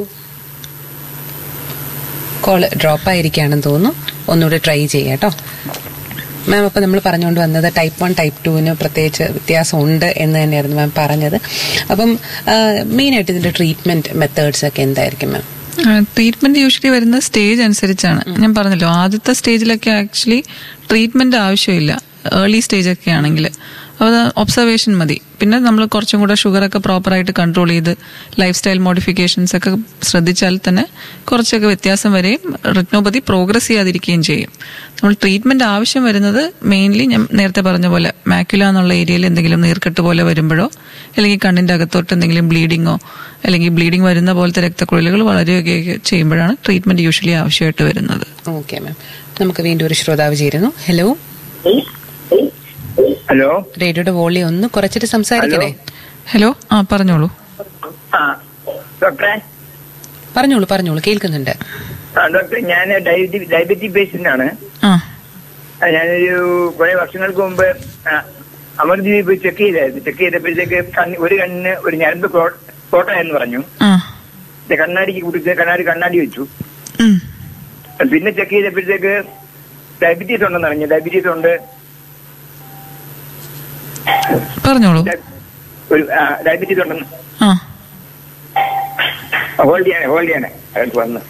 കോൾ ഡ്രോപ്പ് ആയിരിക്കുകയാണെന്ന് തോന്നുന്നു ഒന്നുകൂടി ട്രൈ ചെയ്യാം കേട്ടോ മാം അപ്പം നമ്മൾ പറഞ്ഞുകൊണ്ട് വന്നത് ടൈപ്പ് വൺ ടൈപ്പ് ടുവിന് പ്രത്യേകിച്ച് വ്യത്യാസമുണ്ട് എന്ന് തന്നെയായിരുന്നു മാം പറഞ്ഞത് അപ്പം മെയിനായിട്ട് ഇതിന്റെ ട്രീറ്റ്മെന്റ് മെത്തേഡ്സ് ഒക്കെ എന്തായിരിക്കും മാം ട്രീറ്റ്മെന്റ് യൂഷ്വലി വരുന്ന സ്റ്റേജ് അനുസരിച്ചാണ് ഞാൻ പറഞ്ഞല്ലോ ആദ്യത്തെ സ്റ്റേജിലൊക്കെ ആക്ച്വലി ട്രീറ്റ്മെന്റ് ആവശ്യമില്ല ഏർലി സ്റ്റേജ് ഒക്കെ ആണെങ്കിൽ അത് ഒബ്സർവേഷൻ മതി പിന്നെ നമ്മൾ കുറച്ചും കൂടെ ഷുഗറൊക്കെ പ്രോപ്പറായിട്ട് കൺട്രോൾ ചെയ്ത് ലൈഫ് സ്റ്റൈൽ മോഡിഫിക്കേഷൻസ് ഒക്കെ ശ്രദ്ധിച്ചാൽ തന്നെ കുറച്ചൊക്കെ വ്യത്യാസം വരെയും റിറ്റ്നോപ്പതി പ്രോഗ്രസ് ചെയ്യാതിരിക്കുകയും ചെയ്യും നമ്മൾ ട്രീറ്റ്മെന്റ് ആവശ്യം വരുന്നത് മെയിൻലി ഞാൻ നേരത്തെ പറഞ്ഞ പോലെ മാക്യുല എന്നുള്ള ഏരിയയിൽ എന്തെങ്കിലും നീർക്കെട്ട് പോലെ വരുമ്പോഴോ അല്ലെങ്കിൽ കണ്ണിന്റെ അകത്തോട്ട് എന്തെങ്കിലും ബ്ലീഡിങ്ങോ അല്ലെങ്കിൽ ബ്ലീഡിംഗ് വരുന്ന പോലത്തെ രക്തക്കുഴലുകൾ വളരെയൊക്കെ ചെയ്യുമ്പോഴാണ് ട്രീറ്റ്മെന്റ് യൂഷ്വലി ആവശ്യമായിട്ട് വരുന്നത് ഓക്കെ മാം നമുക്ക് വീണ്ടും ഒരു ശ്രോതാവ് ചേരുന്നു ഹലോ ഹലോ റേഡിയോയുടെ വോളി ഒന്ന് കുറച്ചിട്ട് സംസാരിക്കണേ ഹലോ ആ പറഞ്ഞോളൂ ആ ഡോക്ടറെ പറഞ്ഞോളൂ പറഞ്ഞോളൂ കേൾക്കുന്നുണ്ട് ആ ഡോക്ടർ ഞാൻ ഡയബറ്റി ഡയബറ്റിക് പേഷ്യന്റ് ആണ് ആ ആ, ഞാനൊരു കുറെ വർഷങ്ങൾക്ക് മുമ്പ് ആ, അമർദ്വീപ് പോയി ചെക്ക് ചെയ്തായിരുന്നു ചെക്ക് ചെയ്തപ്പോഴത്തേക്ക് കണ്ണ് ഒരു കണ്ണിന് ഒരു ഞരമ്പ് കോട്ടയെന്ന് പറഞ്ഞു ആ ഇത് കണ്ണാടിക്ക് കുടിച്ച് കണ്ണാടി കണ്ണാടി വെച്ചു ഉം. പിന്നെ ചെക്ക് ചെയ്തപ്പോഴത്തേക്ക് ഡയബറ്റീസ് ഉണ്ടെന്ന് പറഞ്ഞു ഡയബറ്റീസ് ഉണ്ട് പറഞ്ഞോളൂ ഡയ- ഒരു ഡയബറ്റീസ് ഉണ്ടെന്ന് ആ ഹോൾഡ് ചെയ്യാനേ ഹോൾഡ് ചെയ്യാനേ അയാൾക്ക് വന്ന്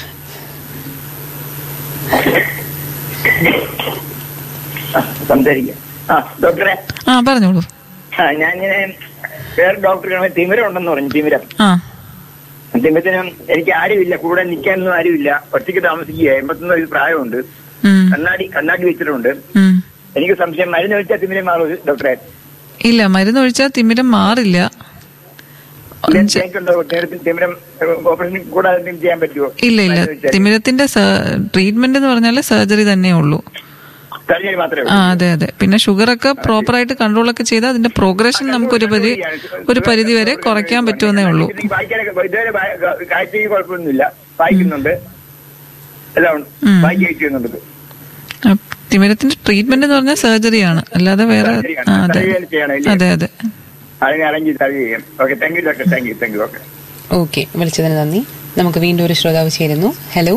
ആ, സംസാരിക്കാം ആ ഡോക്ടറെ ആ പറഞ്ഞോളൂ ആ ഞാനിങ്ങനെ വേറെ ഡോക്ടർ തിമിരം ഉണ്ടെന്ന് പറഞ്ഞു തിമിരം ആ തിമിരത്തിന് എനിക്ക് ആരുമില്ല കൂടെ നിൽക്കാനൊന്നും ആരുമില്ല ഒറ്റയ്ക്ക് താമസിക്കുക എൺപത്തൊന്ന് വയസ്സ് പ്രായമുണ്ട് ഉം. കണ്ണാടി കണ്ണാടി വെച്ചിട്ടുണ്ട് ഉം. എനിക്ക് സംശയം മരുന്ന് വെച്ചാൽ തിമിരം മാറും ഡോക്ടറെ ഇല്ല മരുന്ന് ഒഴിച്ചാൽ തിമിരം മാറില്ല ചെ- എനിക്കുണ്ടോ നേരത്തിൽ തിമിരം ഓപ്പറേഷൻ കൂടാതെ എന്തെങ്കിലും ചെയ്യാൻ പറ്റുമോ ഇല്ല ഇല്ല മരുന്ന് വെച്ചാൽ? തിമിരത്തിന്റെ ട്രീറ്റ്മെന്റ് എന്ന് പറഞ്ഞാൽ സർജറി തന്നെ ഉള്ളൂ സർജറി മാത്രമേ ആ ഉള്ളൂ അതെ അതെ പിന്നെ ഷുഗർ ഒക്കെ പ്രോപ്പർ ആയിട്ട് കൺട്രോൾ ഒക്കെ ചെയ്താൽ അതിന്റെ പ്രോഗ്രഷൻ നമുക്ക് ഒരു പരി ഒരു പരിധി വരെ കുറയ്ക്കാൻ പറ്റുമെന്നേ ഉള്ളൂ എനിക്ക് വായിക്കാനൊക്കെ ഇതുവരെ വായ- കാഴ്ചയ്ക്ക് കുഴപ്പമൊന്നുമില്ല വായിക്കുന്നുണ്ട് എല്ലാം ഉണ്ട്. ഉം. വായിക്കാൻ ചെയ്യുന്നുണ്ട് ആ, തിമിരത്തിന്റെ ട്രീറ്റ്മെന്റ് എന്ന് പറഞ്ഞാൽ സർജറിയാണ് അല്ലാതെ വേറെ സർജറിയാണ്. ആ, അതെ സർജറി ചെയ്യണം ഇല്ലേ? അതെ അതെ അതിനെ അറേഞ്ച് ചെയ്ത് സർജറി ചെയ്യാം okay thank you doctor thank you thank you okay okay വിളിച്ചതിന് നന്ദി നമുക്ക് വീണ്ടും ഒരു ശ്രോതാവ് ചേരുന്നു hello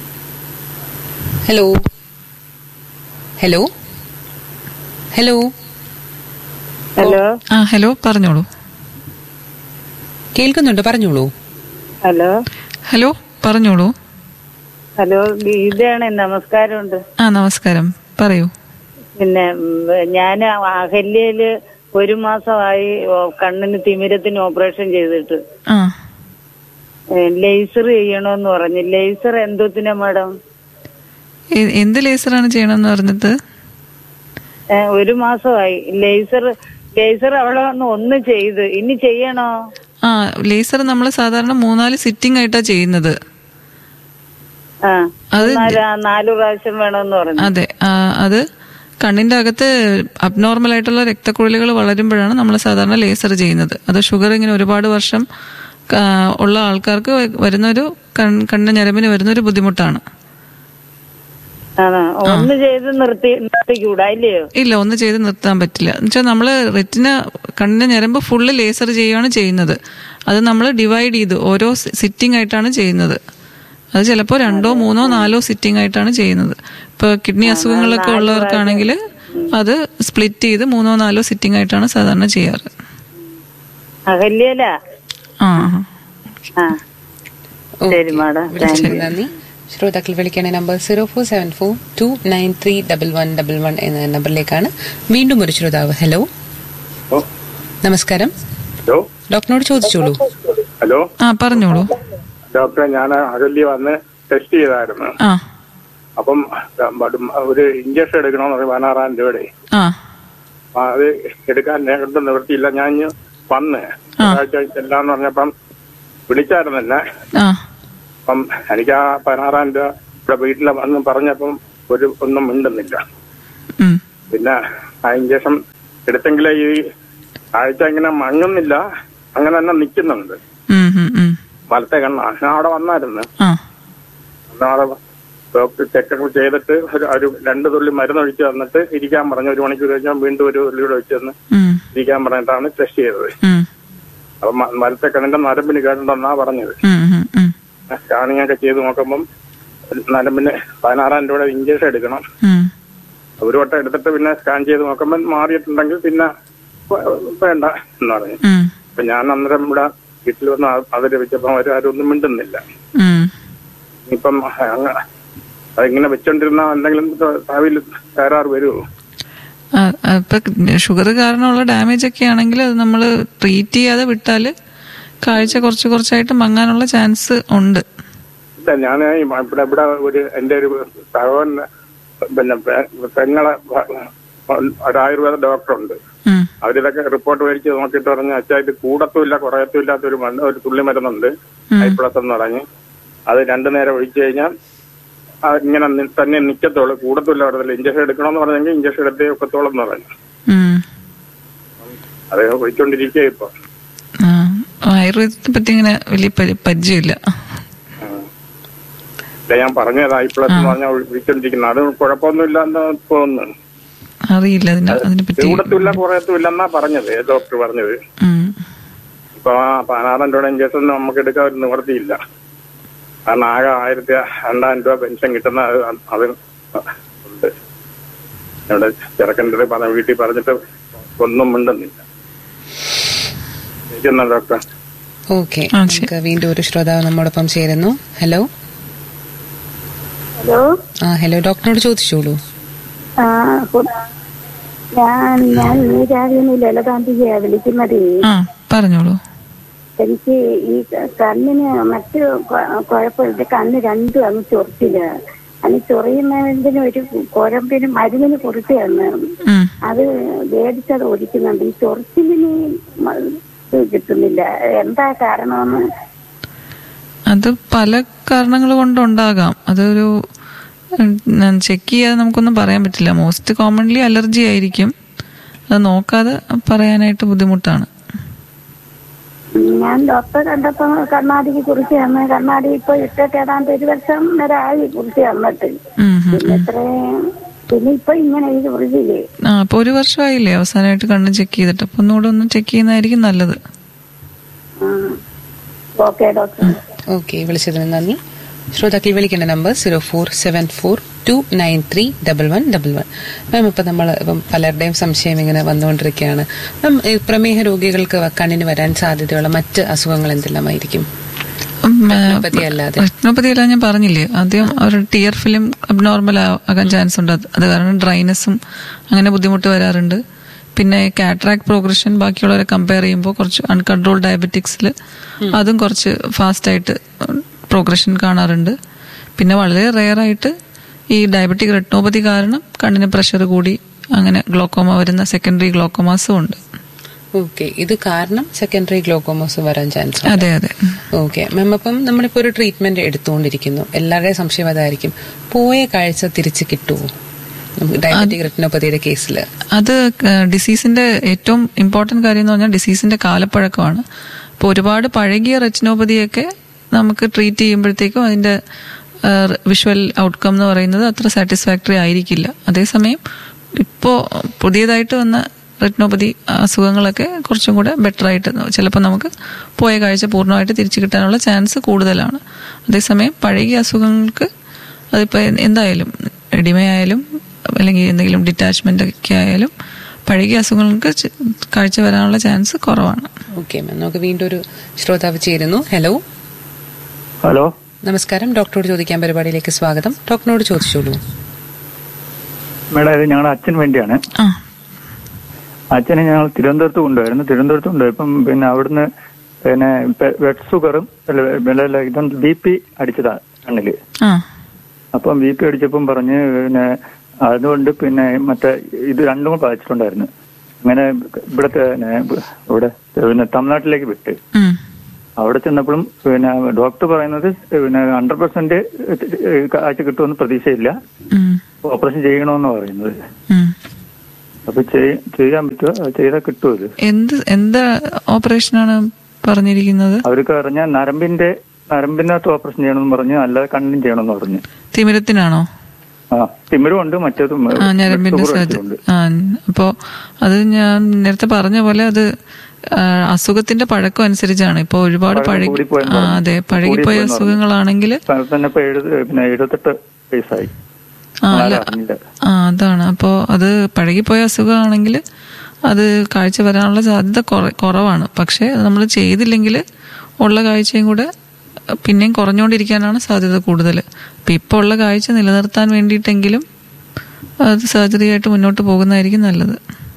hello hello hello hello ആ ഹലോ പറഞ്ഞോളൂ കേൾക്കുന്നുണ്ട് പറഞ്ഞോളൂ ഹലോ ഹലോ പറഞ്ഞോളൂ ഹലോ ഗീതയാണ് നമസ്കാരമുണ്ട് ആ നമസ്കാരം പറയൂ പിന്നെ ഞാൻ അഹല്യയില് ഒരു മാസമായി ഓ, കണ്ണിന് തിമിരത്തിന് ഓപ്പറേഷൻ ചെയ്തിട്ട് ആ ലേസർ ചെയ്യണമെന്ന് പറഞ്ഞു ലേസർ എന്തോത്തിനാ മാഡം എ- എന്ത് ലേസറാണ് ചെയ്യണമെന്ന് പറഞ്ഞത് ഏ, ഒരു മാസമായി ലേസർ ലേസർ അവിടെ വന്ന് ഒന്ന് ചെയ്ത് ഇനി ചെയ്യണോ ആ ലേസർ നമ്മൾ സാധാരണ മൂന്നാല് സിറ്റിംഗ് ആയിട്ടാ ചെയ്യുന്നത് ആ അത് നാല് നാലു പ്രാവശ്യം വേണമെന്ന് പറഞ്ഞു അതെ ആ, അത് കണ്ണിന്റെ അകത്ത് അബ്നോർമൽ ആയിട്ടുള്ള രക്തക്കുഴലുകൾ വളരുമ്പോഴാണ് നമ്മൾ സാധാരണ ലേസർ ചെയ്യുന്നത് അത് ഷുഗർ ഇങ്ങനെ ഒരുപാട് വർഷം ആ, ഉള്ള ആൾക്കാർക്ക് വരുന്നൊരു കൺ- കണ്ണ് ഞരമ്പിന് വരുന്നൊരു ബുദ്ധിമുട്ടാണ് ആണോ ഒന്ന് ചെയ്ത് നിർത്തി നിർത്തിക്കൂടാ ഇല്ലയോ ഇല്ല ഒന്ന് ചെയ്ത് നിർത്താൻ പറ്റില്ല എന്നുവെച്ചാൽ നമ്മൾ റെറ്റിന കണ്ണിന്റെ ഞരമ്പ് ഫുള്ള് ലേസർ ചെയ്യുകയാണ് ചെയ്യുന്നത് അത് നമ്മൾ ഡിവൈഡ് ചെയ്ത് ഓരോ സിറ്റിംഗ് ആയിട്ടാണ് ചെയ്യുന്നത് അത് ചിലപ്പോൾ രണ്ടോ മൂന്നോ നാലോ സിറ്റിംഗ് ആയിട്ടാണ് ചെയ്യുന്നത് ഇപ്പൊ കിഡ്നി അസുഖങ്ങളൊക്കെ ഉള്ളവർക്കാണെങ്കിൽ അത് സ്പ്ലിറ്റ് ചെയ്ത് മൂന്നോ നാലോ സിറ്റിംഗ് ആയിട്ടാണ് സാധാരണ ചെയ്യാറ് അഹല്യല ആ ആ ശരി മാഡം വിളിച്ചതിന് നന്ദി ശ്രോതാക്കൾ വിളിക്കേണ്ട number zero four seven four two nine three double one double one എന്ന നമ്പറിലേക്കാണ് വീണ്ടും ഒരു ശ്രോതാവ് ഹലോ നമസ്കാരം ഹലോ ഡോക്ടറിനോട് ചോദിച്ചോളൂ ഹലോ ആ പറഞ്ഞോളൂ ഡോക്ടറെ ഞാൻ അകല്യ വന്ന് ടെസ്റ്റ് ചെയ്തായിരുന്നു ആ അപ്പം ഉം, ഒരു ഇഞ്ചക്ഷൻ എടുക്കണമെന്ന് പറയും പതിനാറായിരം രൂപയുടെ ആ അപ്പൊ അത് എടുക്കാൻ നേരിട്ട് നിവൃത്തിയില്ല ഞാൻ ഇഞ്ഞ് വന്ന് ആ. ഒരാഴ്ച ചെല്ലാന്ന് പറഞ്ഞപ്പം വിളിച്ചായിരുന്നില്ല ആ അപ്പം എനിക്ക് ആ പതിനാറായിരം രൂപ ഇവിടെ വീട്ടിൽ വന്ന് പറഞ്ഞപ്പം ഒരു ഒന്നും മിണ്ടുന്നില്ല ഉം പിന്നെ ആ ഇഞ്ചക്ഷൻ എടുത്തെങ്കിലേ ഈ കാഴ്ച ഇങ്ങനെ മങ്ങുന്നില്ല അങ്ങനെ തന്നെ നിൽക്കുന്നുണ്ട് ഉം, ഉം, ഉം. വലത്തെ കണ്ണ ഞാൻ അവിടെ വന്നായിരുന്നു ആ അന്ന് അവിടെ ഡോക്ടർ ചെക്കപ്പ് ചെയ്തിട്ട് ഒരു ഒരു രണ്ട് തുള്ളി മരുന്ന് ഒഴിച്ച് തന്നിട്ട് ഇരിക്കാൻ പറഞ്ഞു ഒരു മണിക്കൂർ കഴിഞ്ഞാൽ വീണ്ടും ഒരു തുള്ളി കൂടെ ഒഴിച്ച് തന്ന് ഉം, ഇരിക്കാൻ പറഞ്ഞിട്ടാണ് ടെസ്റ്റ് ചെയ്തത് ഉം, അപ്പൊ മ- വലത്തെ കണ്ണിന്റെ നരമ്പിന് കേട്ടിട്ടുണ്ടെന്നാ പറഞ്ഞത് ഉം, ഉം, ഉം, സ്കാനിങ് ഒക്കെ ചെയ്ത് നോക്കുമ്പം നരമ്പിന് പതിനാറായിരം രൂപയുടെ ഇഞ്ചക്ഷൻ എടുക്കണം ഉം. ഒരു വട്ടം എടുത്തിട്ട് പിന്നെ സ്കാൻ ചെയ്ത് നോക്കുമ്പോൾ മാറിയിട്ടുണ്ടെങ്കിൽ പിന്നെ വ- വേണ്ട എന്ന് പറഞ്ഞു ഉം, അപ്പൊ ഞാൻ അന്നേരം ഇവിടെ വീട്ടിൽ വന്ന് അ- അവര് വെച്ചപ്പോ അവർ ആരും ഒന്നും മിണ്ടുന്നില്ല ഉം. ഇപ്പം അങ്ങ- അതിങ്ങനെ വെച്ചോണ്ടിരുന്ന എന്തെങ്കിലും ഭാവിയിൽ തകരാറ് വരുമോ ആ, ആ, ഇപ്പൊ ഷുഗർ കാരണമുള്ള ഡാമേജ് ഒക്കെ ആണെങ്കിൽ അത് നമ്മൾ ട്രീറ്റ് ചെയ്യാതെ വിട്ടാല് കാഴ്ച കുറച്ച് കുറച്ചായിട്ട് മങ്ങാനുള്ള ചാൻസ് ഉണ്ട് ഇല്ല ഞാൻ ഇവിടെ ഇവിടെ ഒരു എന്റെ ഒരു സഹോദരൻ പിന്നെ പെ- പെങ്ങളെ ഭ- ഒരു ആയുർവേദ ഡോക്ടറുണ്ട് ഉം, അവരിതൊക്കെ റിപ്പോർട്ട് മേടിച്ച് നോക്കിയിട്ട് പറഞ്ഞു അച്ഛാ ഇത് കൂടത്തുമില്ല കുറയത്തും ഇല്ലാത്ത ഒരു മരുന്ന് ഒരു തുള്ളി മരുന്നുണ്ട് ഉം. ഹൈപ്ലസ് എന്ന് പറഞ്ഞ് അത് രണ്ടു നേരം ഒഴിച്ചു കഴിഞ്ഞാൽ അത് ഇങ്ങനെ നി- തന്നെ നിക്കത്തുള്ളൂ കൂടത്തില്ല പറഞ്ഞില്ല ഇഞ്ചക്ഷൻ എടുക്കണമെന്ന് പറഞ്ഞെങ്കിൽ ഇഞ്ചക്ഷൻ എടുത്തേ ഒക്കത്തോളം എന്ന് പറഞ്ഞു ഉം. അത് ഒഴിച്ചോണ്ടിരിക്കുക ഇപ്പൊ ആ, ആയുർവേദത്തെ പറ്റി ഇങ്ങനെ വലിയ പരി- പരിചയമില്ല ഇല്ല, ഞാൻ പറഞ്ഞത് ഹൈപ്ലസ് എന്ന് പറഞ്ഞാൽ ഒഴിച്ചോണ്ടിരിക്കുന്നത് അത് കുഴപ്പമൊന്നുമില്ല എന്ന് തോന്നുന്നു അറിയില്ല അതിനെ അതിനെ പറ്റി കൂടത്തില്ല കുറയത്തുമില്ല എന്നാ പറഞ്ഞത് ഡോക്ടർ പറഞ്ഞത് ഉം. ഇപ്പൊ ആ പതിനാറായിരം രൂപയുടെ ഇഞ്ചക്ഷൻ നമുക്ക് എടുക്കാൻ ഒരു നിവൃത്തിയില്ല കാരണം ആകെ ആയിരത്തി രണ്ടായിരം രൂപ പെൻഷൻ കിട്ടുന്ന അത് അത് ഉണ്ട് ഇവിടെ ചെറുക്കൻ്റെ പറഞ്ഞ വീട്ടിൽ പറഞ്ഞിട്ട് ഒന്നും മിണ്ടുന്നില്ല ഇരിക്കുന്ന ഡോക്ടർ ഓക്കെ ആ, ശരി. നമുക്ക് വീണ്ടും ഒരു ശ്രോതാവ് നമ്മോടൊപ്പം ചേരുന്നു ഹലോ ഹലോ ആ ഹലോ ഡോക്ടറിനോട് ചോദിച്ചോളൂ ആ ഹു- ഞാൻ ഞാൻ നീരാവിന്ന് ലളിതാന്തികയാ വിളിക്കുന്നത് ആ പറഞ്ഞോളൂ എനിക്ക് ഈ കണ്ണിന് മറ്റ് കൊ- കുഴപ്പമില്ല കണ്ണ് രണ്ടും അങ്ങ് ചൊറിച്ചില്ല അതിന് ചൊറിയുന്നതിന് ഒരു കുഴമ്പിന് മരുന്നിന് കുറിച്ച് തന്നു ഉം. അത് മേടിച്ചത് ഒഴിക്കുന്നുണ്ട് ഈ ചൊറിച്ചിലിന് മ- ഇത് കിട്ടുന്നില്ല എന്താ കാരണമെന്ന് അത് പല കാരണങ്ങൾ കൊണ്ടുണ്ടാകാം അതൊരു ചെക്ക് ചെയ്യാതെ നമുക്കൊന്നും പറയാൻ പറ്റില്ല മോസ്റ്റ് കോമൺലി അലർജി ആയിരിക്കും അത് നോക്കാതെ പറയാനായിട്ട് ബുദ്ധിമുട്ടാണ് ഞാൻ ഡോക്ടറെ കണ്ടപ്പോ കണ്ണാടിക്ക് കുറിച്ച് തന്നു കണ്ണാടി ഇപ്പൊ ഇട്ടിട്ട് ഏതാണ്ട് ഒരു വർഷം വരെ ആയി കുറിച്ച് തന്നിട്ട് ഉം, ഉം, പിന്നെ ഇത്രയും പിന്നെ ഇപ്പൊ ഇങ്ങനെ ഈ കുറിച്ചില്ലേ ആ അപ്പൊ ഒരു വർഷമായില്ലേ അവസാനമായിട്ട് കണ്ണ് ചെക്ക് ചെയ്തിട്ട് അപ്പൊ ഒന്നുകൂടെ ഒന്ന് ചെക്ക് ചെയ്യുന്നതായിരിക്കും നല്ലത് ഓക്കെ ഡോക്ടർ ഓക്കെ വിളിച്ചതിന് നന്ദി ശ്രോതാക്കൾ വിളിക്കേണ്ട number zero four seven four two nine three double one double one ma'am ഇപ്പം നമ്മൾ ഇപ്പം പലരുടെയും സംശയം ഇങ്ങനെ വന്നുകൊണ്ടിരിക്കുകയാണ് മാം ഈ പ്രമേഹ രോഗികൾക്ക് കണ്ണിന് വരാൻ സാധ്യതയുള്ള മറ്റ് അസുഖങ്ങൾ എന്തെല്ലാമായിരിക്കും റെറ്റിനോപ്പതി അല്ലാതെ. റെറ്റിനോപ്പതി അല്ല ഞാൻ പറഞ്ഞില്ലേ ആദ്യം ഒരു ടിയർ ഫിലിം അബ്നോർമൽ ആകാൻ ചാൻസ് ഉണ്ട് അത് അത് കാരണം ഡ്രൈനെസ്സും അങ്ങനെ ബുദ്ധിമുട്ട് വരാറുണ്ട് പിന്നെ കാട്രാക്ട് പ്രോഗ്രഷൻ ബാക്കിയുള്ളവരെ കമ്പയർ ചെയ്യുമ്പോൾ കുറച്ച് അൺകൺട്രോൾ ഡയബറ്റിക്സിൽ അതും കുറച്ച് ഫാസ്റ്റായിട്ട് പ്രോഗ്രഷൻ കാണാറുണ്ട് പിന്നെ വളരെ റെയറായിട്ട് ഈ ഡയബറ്റിക് റെറ്റിനോപ്പതി കാരണം കണ്ണിന് പ്രഷർ കൂടി അങ്ങനെ ഗ്ലോക്കോമ വരുന്ന സെക്കൻഡറി ഗ്ലോക്കോമാസും ഉണ്ട് ഓക്കെ ഇത് കാരണം സെക്കൻഡറി ഗ്ലോക്കോമോസ് വരാൻ ചാൻസ് അതെ അതെ ഓക്കെ മാം അപ്പം നമ്മളിപ്പോ ഒരു ട്രീറ്റ്മെന്റ് എടുത്തുകൊണ്ടിരിക്കുന്നു എല്ലാവരുടെയും സംശയം അതായിരിക്കും പോയ കാഴ്ച തിരിച്ച് കിട്ടുമോ ഡയബറ്റിക് റെറ്റിനോപ്പതിയുടെ കേസിൽ അത് ഡിസീസിന്റെ ഏറ്റവും ഇമ്പോർട്ടന്റ് കാര്യം എന്ന് പറഞ്ഞാൽ ഡിസീസിന്റെ കാലപ്പഴക്കമാണ് അപ്പോൾ ഒരുപാട് പഴകിയ റെറ്റിനോപ്പതിയൊക്കെ നമുക്ക് ട്രീറ്റ് ചെയ്യുമ്പോഴത്തേക്കും അതിന്റെ വിഷ്വൽ ഔട്ട്കം എന്ന് പറയുന്നത് അത്ര സാറ്റിസ്ഫാക്ടറി ആയിരിക്കില്ല അതേസമയം ഇപ്പോൾ പുതിയതായിട്ട് വന്ന റെറ്റിനോപ്പതി അസുഖങ്ങളൊക്കെ കുറച്ചും കൂടെ ബെറ്റർ ആയിട്ട് ചിലപ്പോൾ നമുക്ക് പോയ കാഴ്ച പൂർണ്ണമായിട്ട് തിരിച്ചു കിട്ടാനുള്ള ചാൻസ് കൂടുതലാണ് അതേസമയം പഴകിയ അസുഖങ്ങൾക്ക് അതിപ്പോൾ എന്തായാലും എഡിമ ആയാലും അല്ലെങ്കിൽ എന്തെങ്കിലും ഡിറ്റാച്ച്മെന്റ് ഒക്കെ ആയാലും പഴകിയ അസുഖങ്ങൾക്ക് ച- കാഴ്ച വരാനുള്ള ചാൻസ് കുറവാണ് ഓക്കെ മാം നമുക്ക് വീണ്ടും ഒരു ശ്രോതാവ് ചേരുന്നു ഹലോ ഹലോ നമസ്കാരം ഡോക്ടറോട് ചോദിക്കാൻ പരിപാടിയിലേക്ക് സ്വാഗതം ഡോക്ടറിനോട് ചോദിച്ചോളൂ മേഡം ഇത് ഞങ്ങളുടെ അച്ഛന് വേണ്ടിയാണ് ആ അച്ഛനെ ഞങ്ങൾ തിരുവനന്തപുരത്ത് കൊണ്ടുപോയിരുന്നു തിരുവനന്തപുരത്ത് കൊണ്ടുപോയപ്പം പിന്നെ അവിടുന്ന് പിന്നെ വെറ്റ് ഷുഗറും ഇതും ബി പി അടിച്ചതാ കണ്ണില് ആ അപ്പം ബി പി അടിച്ചപ്പം പറഞ്ഞ് പിന്നെ അതുകൊണ്ട് പിന്നെ മറ്റേ ഇത് രണ്ടും കൂടെ ബാധിച്ചിട്ടുണ്ടായിരുന്നു അങ്ങനെ ഇവിടത്തെ പിന്നെ ഇവിടെ പിന്നെ തമിഴ്നാട്ടിലേക്ക് വിട്ട് ഉം. അവിടെ ചെന്നപ്പോഴും പിന്നെ ഡോക്ടർ പറയുന്നത് പിന്നെ ഹൺഡ്രഡ് പെർസെന്റ് കാഴ്ച കിട്ടുമെന്ന് പ്രതീക്ഷയില്ല ഉം. ഓപ്പറേഷൻ ചെയ്യണമെന്ന് പറയുന്നത് ഉം. അപ്പൊ ചെയ്- ചെയ്യാൻ പറ്റുമോ അത് ചെയ്താൽ കിട്ടുമോ ഇത് എന്ത് എന്ത് ഓപ്പറേഷനാണ് പറഞ്ഞിരിക്കുന്നത് അവർക്ക് പറഞ്ഞാൽ നരമ്പിന്റെ നരമ്പിനകത്ത് ഓപ്പറേഷൻ ചെയ്യണമെന്ന് പറഞ്ഞു അല്ലാതെ കണ്ണിനും ചെയ്യണമെന്ന് പറഞ്ഞു തിമിരത്തിനാണോ ആ തിമിരും ഉണ്ട് മറ്റേതും ആ ഞരമ്പിന്റെ ഷുഗറും സർജറി ഉണ്ട് ആ അപ്പോ അത് ഞാൻ നേരത്തെ പറഞ്ഞ പോലെ അത് ആ, അസുഖത്തിന്റെ പഴക്കം അനുസരിച്ചാണ് ഇപ്പൊ ഒരുപാട് പഴക്കം പഴകി കൂടിപ്പോയെന്ന് ആ പറഞ്ഞു. അതെ പഴകിപ്പോയ കൂടിപ്പോയെന്ന് പറഞ്ഞു. അസുഖങ്ങളാണെങ്കിൽ തന്നെ ഇപ്പൊ എഴുപത് പിന്നെ എഴുപത്തെട്ട് വയസ്സായി ആ അല്ല ആരും അറിഞ്ഞില്ല ആ അതാണ് അപ്പോൾ അത് പഴകിപ്പോയ അസുഖമാണെങ്കിൽ അത് കാഴ്ച വരാനുള്ള സാധ്യത കുറ- കുറവാണ് പക്ഷേ നമ്മൾ ചെയ്തില്ലെങ്കിൽ ഉള്ള കാഴ്ചയും കൂടെ പിന്നെയും കുറഞ്ഞുകൊണ്ടിരിക്കാനാണ് സാധ്യത കൂടുതൽ അപ്പം ഇപ്പോൾ ഉള്ള കാഴ്ച നിലനിർത്താൻ വേണ്ടിയിട്ടെങ്കിലും അത് സർജറി ആയിട്ട് മുന്നോട്ട് പോകുന്നതായിരിക്കും നല്ലത്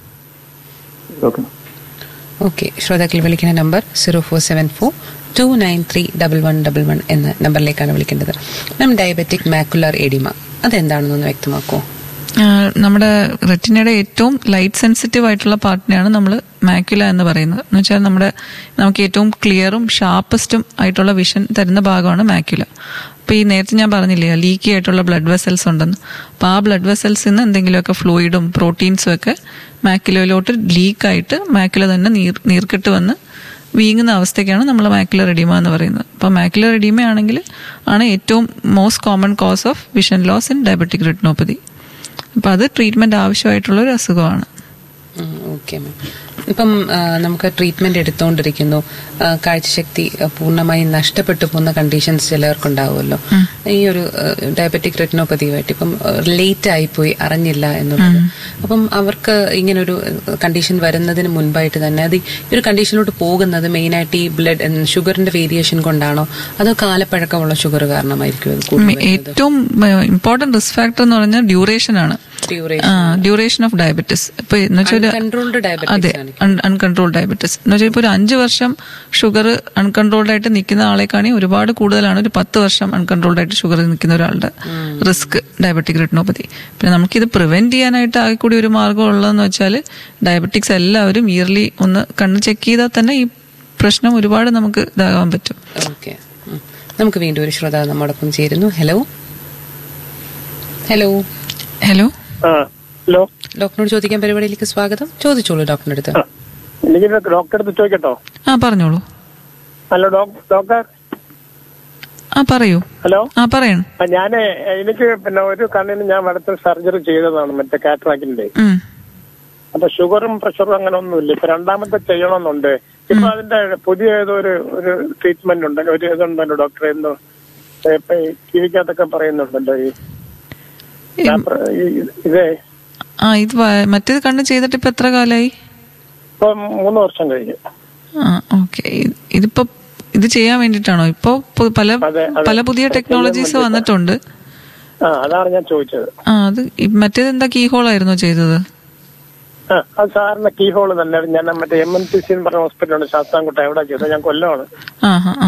ഓക്കെ ഓക്കെ ശ്രോതാക്കൾ വിളിക്കുന്ന number zero four seven four two nine three double one double one എന്ന നമ്പറിലേക്കാണ് വിളിക്കേണ്ടത് മാം ഡയബറ്റിക് മാക്കുലർ എഡിമ അതെന്താണെന്നൊന്ന് വ്യക്തമാക്കുമോ ആ, നമ്മുടെ റെറ്റിനയുടെ ഏറ്റവും ലൈറ്റ് സെൻസിറ്റീവ് ആയിട്ടുള്ള പാർട്ടിനെയാണ് നമ്മൾ മാക്യുല എന്ന് പറയുന്നത് എന്ന് വെച്ചാൽ നമ്മുടെ നമുക്ക് ഏറ്റവും ക്ലിയറും ഷാർപ്പസ്റ്റും ആയിട്ടുള്ള വിഷൻ തരുന്ന ഭാഗമാണ് മാക്യുല അപ്പോൾ ഈ നേരത്തെ ഞാൻ പറഞ്ഞില്ലേ ലീക്കി ആയിട്ടുള്ള ബ്ലഡ് വെസൽസ് ഉണ്ടെന്ന് അപ്പോൾ ആ ബ്ലഡ് വെസൽസിൽ നിന്ന് എന്തെങ്കിലുമൊക്കെ ഫ്ലൂയിഡും പ്രോട്ടീൻസും ഒക്കെ മാക്യുലയിലോട്ട് ലീക്കായിട്ട് മാക്യുല തന്നെ നീർ നീർക്കെട്ട് വന്ന് വീങ്ങുന്ന അവസ്ഥയ്ക്കാണ് നമ്മൾ മാക്യുലർ എഡീമ എന്ന് പറയുന്നത് അപ്പോൾ മാക്യുലർ എഡീമ ആണെങ്കിൽ ആണ് ഏറ്റവും most common cause of vision loss in diabetic retinopathy അപ്പം അത് ട്രീറ്റ്മെന്റ് ആവശ്യമായിട്ടുള്ള ഒരു അസുഖമാണ് ഓക്കെ മാം ഇപ്പം ആ, നമുക്ക് ട്രീറ്റ്മെന്റ് എടുത്തുകൊണ്ടിരിക്കുന്നു ആ, കാഴ്ചശക്തി ആ, പൂർണ്ണമായി നഷ്ടപ്പെട്ടു പോകുന്ന കണ്ടീഷൻസ് ചിലർക്കുണ്ടാവുമല്ലോ ഈ ഒരു ഡയബറ്റിക് റെറ്റിനോപ്പതിയുമായിട്ട് ഇപ്പം ലേറ്റ് ആയിപ്പോയി അറിഞ്ഞില്ല എന്നുള്ളത് അപ്പം അവർക്ക് ഇങ്ങനൊരു കണ്ടീഷൻ വരുന്നതിന് മുൻപായിട്ട് തന്നെ അത് ഈ ഒരു കണ്ടീഷനിലോട്ട് പോകുന്നത് മെയിനായിട്ട് ഈ ബ്ലഡ് ഷുഗറിന്റെ വേരിയേഷൻ കൊണ്ടാണോ അതോ കാലപ്പഴക്കമുള്ള ഷുഗർ കാരണമായിരിക്കും അത് കൂടുതൽ വരുന്നത്? ഏറ്റവും ഇമ്പോർട്ടന്റ് റിസ്ക് ഫാക്ടർ എന്ന് പറഞ്ഞാൽ ഡ്യൂറേഷൻ ആണ് Duration. ഡ്യൂറേഷൻ ഓഫ് ഡയബറ്റിസ് ഇപ്പൊ എന്ന് വെച്ചാൽ Uncontrolled diabetes അതെ ആണ്. അൺകൺട്രോൾഡ് ഡയബറ്റിസ് എന്ന് വെച്ചാൽ ഇപ്പൊ ഒരു അഞ്ച് വർഷം ഷുഗർ അൺകൺട്രോൾഡ് ആയിട്ട് നിൽക്കുന്ന ആളെക്കാണെങ്കിൽ ഒരുപാട് കൂടുതലാണ് ഒരു പത്ത് വർഷം അൺകൺട്രോൾഡ് ആയിട്ട് ഷുഗർ നിൽക്കുന്ന ഒരാളുടെ റിസ്ക് ഡയബറ്റിക് റെറ്റിനോപ്പതി പിന്നെ നമുക്കിത് പ്രിവെന്റ് ചെയ്യാനായിട്ട് ആകെ കൂടി ഒരു മാർഗ്ഗം ഉള്ളതെന്ന് വെച്ചാൽ ഡയബറ്റിക്സ് എല്ലാവരും ഇയർലി ഒന്ന് കണ്ണ് ചെക്ക് ചെയ്താൽ തന്നെ ഈ പ്രശ്നം ഒരുപാട് നമുക്ക് ഇതാകാൻ പറ്റും ഓക്കെ ഉം. നമുക്ക് വീണ്ടും ഒരു ശ്രോതാവ് നമ്മോടൊപ്പം ചേരുന്നു ഹലോ ഹലോ ഹലോ ഹലോ ഡോക്ടറോട് ചോദിക്കാൻ പരിപാടിയിലേക്ക് സ്വാഗതം ചോദിച്ചോളൂ ഡോക്ടറിന്റെ അടുത്ത് എനിക്ക് ഡോക്ടറെ അടുത്ത് ചോദിക്കട്ടോ ആ പറഞ്ഞോളൂ ഹലോ ഡോക്ടർ ആ പറയൂ ഹലോ ആ പറയണം ഞാൻ എനിക്ക് പിന്നെ ഒരു കണ്ണിന് ഞാൻ അടുത്ത സർജറി ചെയ്തതാണ് മറ്റേ കാറ്ററാക്കിന്റെ ഉം. അപ്പൊ ഷുഗറും പ്രഷറും അങ്ങനെ ഒന്നുമില്ല ഇപ്പൊ രണ്ടാമത്തെ ചെയ്യണമെന്നുണ്ട് ഇപ്പൊ അതിന്റെ പുതിയ ഏതോ ഒരു ഒരു ട്രീറ്റ്മെന്റ് ഉണ്ടല്ലോ ഒരു ഇതുണ്ടല്ലോ ഡോക്ടർ എന്തോ ഇപ്പൊ ഈ ടിവിക്കകത്തൊക്കെ പറയുന്നുണ്ടല്ലോ ഈ ഈ- ഞാൻ പ്ര- ഈ- ഇതേ ആ ഇത് വ- മറ്റേത് കണ്ണ് ചെയ്തിട്ട് ഇപ്പൊ എത്ര കാലായി ഇപ്പൊ മൂന്ന് വർഷം കഴിഞ്ഞു ആ ഓക്കെ ഇതിപ്പോ ഇത് ചെയ്യാൻ വേണ്ടിട്ടാണോ ഇപ്പോ പു- പല അതെ, അതെ. പല പുതിയ ടെക്നോളജീസ് വന്നിട്ടുണ്ട് ആ അതാണ് ഞാൻ ചോദിച്ചത് ആ അത് ഈ മറ്റേത് എന്താ കീ ഹോൾ ആയിരുന്നോ ചെയ്തത് ആ അത് സാറിന്റെ കീ ഹോൾ തന്നെ ഞാൻ മറ്റേ എം എൻ സി സി എന്ന് പറഞ്ഞ ഹോസ്പിറ്റലുണ്ട് ശാസ്താംകോട്ട എവിടെ ചെയ്തത് ഞാൻ കൊല്ലമാണ് ആ ആ ആ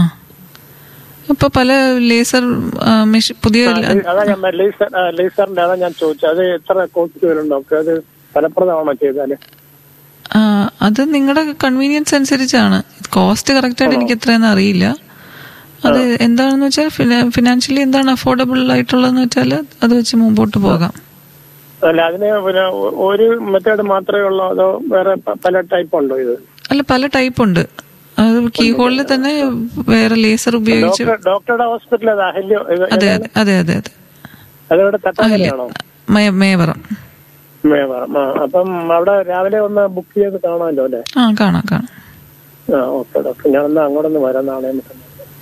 ഇപ്പൊ പല ലേസർ മെഷീൻ പുതിയ ആ, അതാ ഞാൻ ലേസർ ആ, ലേസറിന്റെ അതാ ഞാൻ ചോദിച്ചത് അത് എത്ര കോസ്റ്റ് വരും ഡോക്ടർ അത് ഫലപ്രദമാണോ ചെയ്താല് ആ, അത് നിങ്ങളുടെ കൺവീനിയൻസ് അനുസരിച്ചാണ് കോസ്റ്റ് കറക്റ്റ് ആയിട്ട് എനിക്ക് എത്രയെന്ന് അറിയില്ല അത് എന്താണെന്ന് വെച്ചാൽ ഫിനാൻഷ്യലി എന്താണ് അഫോർഡബിൾ ആയിട്ടുള്ളതെന്ന് വെച്ചാൽ അത് വെച്ച് മുമ്പോട്ട് പോകാം അല്ല അതിന് പിന്നെ ഒ- ഒരു മെത്തേഡ് മാത്രമേ ഉള്ളൂ അതോ വേറെ പ- പല ടൈപ്പ് ഉണ്ടോ ഇത് അല്ല പല ടൈപ്പ് ഉണ്ട് അത് കീ ഹോളിൽ തന്നെ വേറെ ലേസർ ഉപയോഗിച്ച് ഡോക്ടർ ഡോക്ടറുടെ ഹോസ്പിറ്റൽ അത് അഹല്യ ഇത് അതെ അതെ അതെ അതെ അതെ അതവിടെ തട്ടാമലയാണോ മേ- മേവറം മേവറം ആ അപ്പം അവിടെ രാവിലെ ഒന്ന് ബുക്ക് ചെയ്ത് കാണാമല്ലോ അല്ലേ ആ കാണാം കാണാം ആ ഓക്കെ ഡോക്ടർ ഞാൻ ഒന്ന് അങ്ങോട്ടൊന്ന് വരാം നാളെ മറ്റന്നാൾ.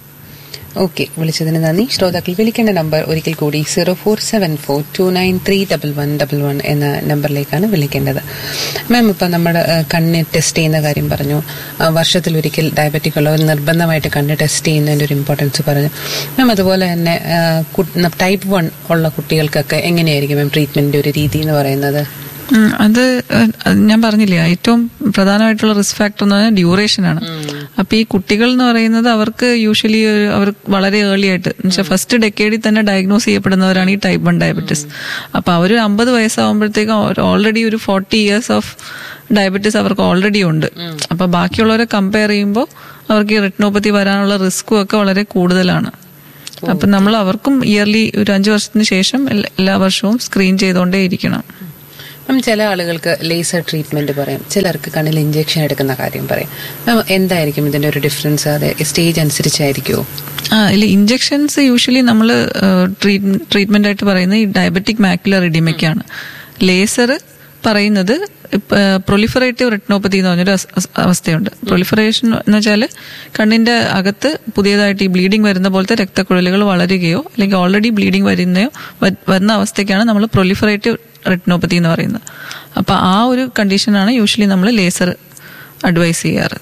ഓക്കെ വിളിച്ചതിന് നന്ദി ശ്രോതാക്കൾ വിളിക്കേണ്ട നമ്പർ ഒരിക്കൽ കൂടി zero four seven four two nine three double one double one എന്ന നമ്പറിലേക്കാണ് വിളിക്കേണ്ടത് മാം ഇപ്പം നമ്മുടെ ആ, കണ്ണ് ടെസ്റ്റ് ചെയ്യുന്ന കാര്യം പറഞ്ഞു ആ, വർഷത്തിലൊരിക്കൽ ഡയബറ്റിക് ഉള്ളവർ നിർബന്ധമായിട്ട് കണ്ണ് ടെസ്റ്റ് ചെയ്യുന്നതിന്റെ ഒരു ഇമ്പോർട്ടൻസ് പറഞ്ഞു മാം അതുപോലെ തന്നെ ടൈപ്പ് വൺ ഉള്ള കുട്ടികൾക്കൊക്കെ എങ്ങനെയായിരിക്കും മാം ട്രീറ്റ്മെന്റിന്റെ ഒരു രീതി എന്ന് പറയുന്നത് ഉം, അത് ഏഹ്, അത് ഞാൻ പറഞ്ഞില്ലേ ഏറ്റവും പ്രധാനമായിട്ടുള്ള റിസ്ക് ഫാക്ടർ എന്ന് പറഞ്ഞാൽ ഡ്യൂറേഷൻ ആണ് അപ്പൊ ഈ കുട്ടികൾ എന്ന് പറയുന്നത് അവർക്ക് യൂഷ്വലി അവർ വളരെ ഏർലി ആയിട്ട് എന്നുവെച്ചാൽ ഫസ്റ്റ് ഡെക്കേഡിൽ തന്നെ ഡയഗ്നോസ് ചെയ്യപ്പെടുന്നവരാണ് ഈ ടൈപ്പ് വൺ ഡയബറ്റിസ് അപ്പൊ അവർ അമ്പത് വയസ്സാകുമ്പോഴത്തേക്കും ഓൾറെഡി ഒരു ഫോർട്ടി ഇയേഴ്സ് ഓഫ് ഡയബറ്റിസ് അവർക്ക് ഓൾറെഡി ഉണ്ട് അപ്പൊ ബാക്കിയുള്ളവരെ കമ്പയർ ചെയ്യുമ്പോൾ അവർക്ക് ഈ റെറ്റിനോപ്പതി വരാനുള്ള റിസ്ക്കും ഒക്കെ വളരെ കൂടുതലാണ് അപ്പൊ നമ്മൾ അവർക്കും ഇയർലി ഒരു അഞ്ചു വർഷത്തിന് ശേഷം എല്ലാ- എല്ലാ വർഷവും സ്ക്രീൻ ചെയ്തുകൊണ്ടേ ഇരിക്കണം മാം ചില ആളുകൾക്ക് ലേസർ ട്രീറ്റ്മെന്റ് പറയും ചിലർക്ക് കണ്ണിൽ ഇഞ്ചെക്ഷൻ എടുക്കുന്ന കാര്യം പറയും മാം എന്തായിരിക്കും ഇതിന്റെ ഒരു ഡിഫറൻസ് അത് സ്റ്റേജ് അനുസരിച്ചായിരിക്കുമോ ആ ഇല്ല ഇഞ്ചെക്ഷൻസ് യൂഷ്വലി നമ്മൾ ട്രീറ്റ്മെന്റ് ആയിട്ട് പറയുന്നത് ഈ ഡയബറ്റിക് മാക്കുലർ ഇഡിമയ്ക്കാണ് ലേസർ പറയുന്നത് പ്രൊലിഫറേറ്റീവ് റെറ്റിനോപ്പതി എന്ന് പറഞ്ഞൊരു അസ്- അസ്- അവസ്ഥയുണ്ട് പ്രൊലിഫറേഷൻ എന്ന് വെച്ചാൽ കണ്ണിന്റെ അകത്ത് പുതിയതായിട്ട് ഈ ബ്ലീഡിംഗ് വരുന്ന പോലത്തെ രക്തക്കുഴലുകൾ വളരുകയോ അല്ലെങ്കിൽ ഓൾറെഡി ബ്ലീഡിംഗ് വരുന്നയോ വ- വരുന്ന അവസ്ഥയ്ക്കാണ് നമ്മൾ പ്രൊലിഫറേറ്റീവ് റെറ്റിനോപ്പതി എന്ന് പറയുന്നത് അപ്പോൾ ആ ഒരു കണ്ടീഷനാണ് യൂഷ്വലി നമ്മൾ ലേസർ അഡ്വൈസ് ചെയ്യാറ്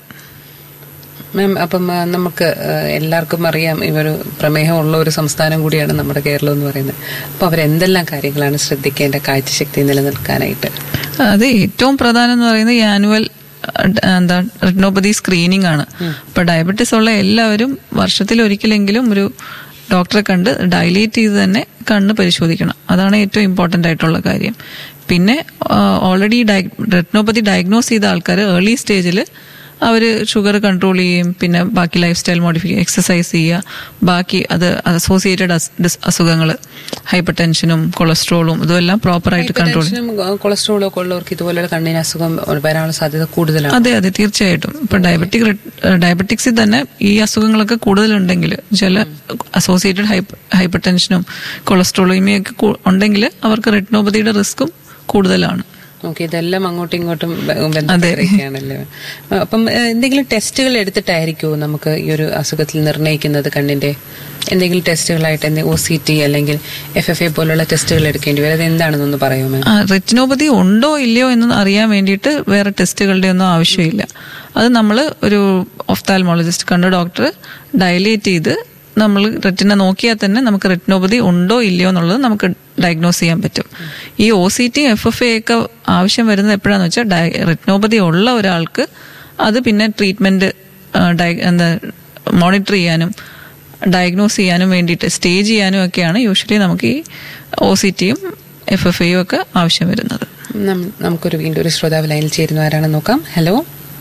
മാം അപ്പം ആ, നമുക്ക് ആ, എല്ലാവർക്കും അറിയാം ഇവർ പ്രമേഹമുള്ള ഒരു സംസ്ഥാനം കൂടിയാണ് നമ്മുടെ കേരളം എന്ന് പറയുന്നത് അപ്പോൾ അവരെന്തെല്ലാം കാര്യങ്ങളാണ് ശ്രദ്ധിക്കേണ്ട കാഴ്ചശക്തി നിലനിൽക്കാനായിട്ട് അത് ഏറ്റവും പ്രധാനം എന്ന് പറയുന്നത് ഈ ആനുവൽ എന്താ റെറ്റിനോപ്പതി സ്ക്രീനിങ് ആണ് ഇപ്പൊ ഡയബറ്റീസ് ഉള്ള എല്ലാവരും വർഷത്തിൽ ഒരിക്കലെങ്കിലും ഒരു ഡോക്ടറെ കണ്ട് ഡയലേറ്റ് ചെയ്ത് തന്നെ കണ്ണ് പരിശോധിക്കണം അതാണ് ഏറ്റവും ഇമ്പോർട്ടന്റ് ആയിട്ടുള്ള കാര്യം പിന്നെ ഓൾറെഡി റെറ്റിനോപ്പതി ഡയഗ്നോസ് ചെയ്ത ആൾക്കാർ ഏർലി സ്റ്റേജിൽ അവർ ഷുഗർ കൺട്രോൾ ചെയ്യും പിന്നെ ബാക്കി ലൈഫ് സ്റ്റൈൽ മോഡിഫിക്കേഷൻ എക്സസൈസ് ചെയ്യുക ബാക്കി അത് അസോസിയേറ്റഡ് അസുഖങ്ങൾ ഹൈപ്പർ ടെൻഷനും കൊളസ്ട്രോളും ഇതെല്ലാം പ്രോപ്പറായിട്ട് കൺട്രോൾ ചെയ്യും ടെൻഷനും കൊളസ്ട്രോളും ഒക്കെ ഉള്ളവർക്ക് ഇതുപോലുള്ള കണ്ണിന് അസുഖം വരാനുള്ള സാധ്യത കൂടുതലാണ് അതെ അതെ തീർച്ചയായിട്ടും ഇപ്പൊ ഡയബറ്റിക് ഡയബറ്റിക്സിൽ തന്നെ ഈ അസുഖങ്ങളൊക്കെ കൂടുതലുണ്ടെങ്കിൽ ചില അസോസിയേറ്റഡ് ഹൈപ്പർ ടെൻഷനും കൊളസ്ട്രോളിമിയൊക്കെ ഉണ്ടെങ്കിൽ അവർക്ക് റെറ്റിനോപ്പതിയുടെ റിസ്ക്കും കൂടുതലാണ് ഓക്കെ ഇതെല്ലാം അങ്ങോട്ടും ഇങ്ങോട്ടും ബ- ബന്ധപ്പെട്ടിരിക്കുകയാണല്ലേ അപ്പം ഏഹ്, എന്തെങ്കിലും ടെസ്റ്റുകൾ എടുത്തിട്ടായിരിക്കുമോ നമുക്ക് ഈ ഒരു അസുഖത്തിൽ നിർണ്ണയിക്കുന്നത് കണ്ണിന്റെ എന്തെങ്കിലും ടെസ്റ്റുകളായിട്ട് എന്തെങ്കിലും ഒ സി ടി അല്ലെങ്കിൽ എഫ് എഫ് എ പോലുള്ള ടെസ്റ്റുകൾ എടുക്കേണ്ടി വരും അത് എന്താണെന്നൊന്ന് പറയുമോ ആ, റെറ്റിനോപ്പതി ഉണ്ടോ ഇല്ലയോ എന്ന് അറിയാൻ വേണ്ടിയിട്ട് വേറെ ടെസ്റ്റുകളുടെ ഒന്നും ആവശ്യമില്ല അത് നമ്മൾ ഒരു ഒഫ്താൽമോളജിസ്റ്റ് കണ്ട ഡോക്ടർ ഡയലേറ്റ് ചെയ്ത് നമ്മൾ റെറ്റിന നോക്കിയാൽ തന്നെ നമുക്ക് റെറ്റിനോപ്പതി ഉണ്ടോ ഇല്ലയോ എന്നുള്ളത് നമുക്ക് ഡയഗ്നോസ് ചെയ്യാൻ പറ്റും ഈ O C T F F A ഒക്കെ ആവശ്യം വരുന്നത് എപ്പോഴാന്ന് വെച്ചാൽ റെറ്റിനോപ്പതി ഉള്ള ഒരാൾക്ക് അത് പിന്നെ ട്രീറ്റ്മെന്റ് എന്താ മോണിറ്റർ ചെയ്യാനും ഡയഗ്നോസ് ചെയ്യാനും വേണ്ടിയിട്ട് സ്റ്റേജ് ചെയ്യാനും ഒക്കെയാണ് യൂഷ്വലി നമുക്ക് ഈ ഒ സി ടിയും എഫ് എഫ് എയും ഒക്കെ ആവശ്യം വരുന്നത് നം- നമുക്കൊരു വീണ്ടും ഒരു ശ്രോതാവ് ലൈനിൽ ചേരുന്ന ആരാണെന്ന് നോക്കാം ഹലോ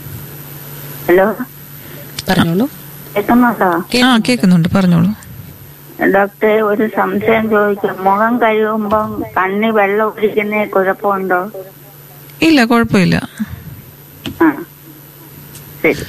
ഹലോ പറഞ്ഞോളൂ കേൾക്കുന്നുണ്ടോ ആ കേൾക്കുന്നുണ്ട് പറഞ്ഞോളൂ ഡോക്ടറെ ഒരു സംശയം ചോദിക്കാം മുഖം കഴുകുമ്പം കണ്ണി വെള്ളം ഒഴിക്കുന്ന കുഴപ്പമുണ്ടോ ഇല്ല കുഴപ്പമില്ല ആ ശരി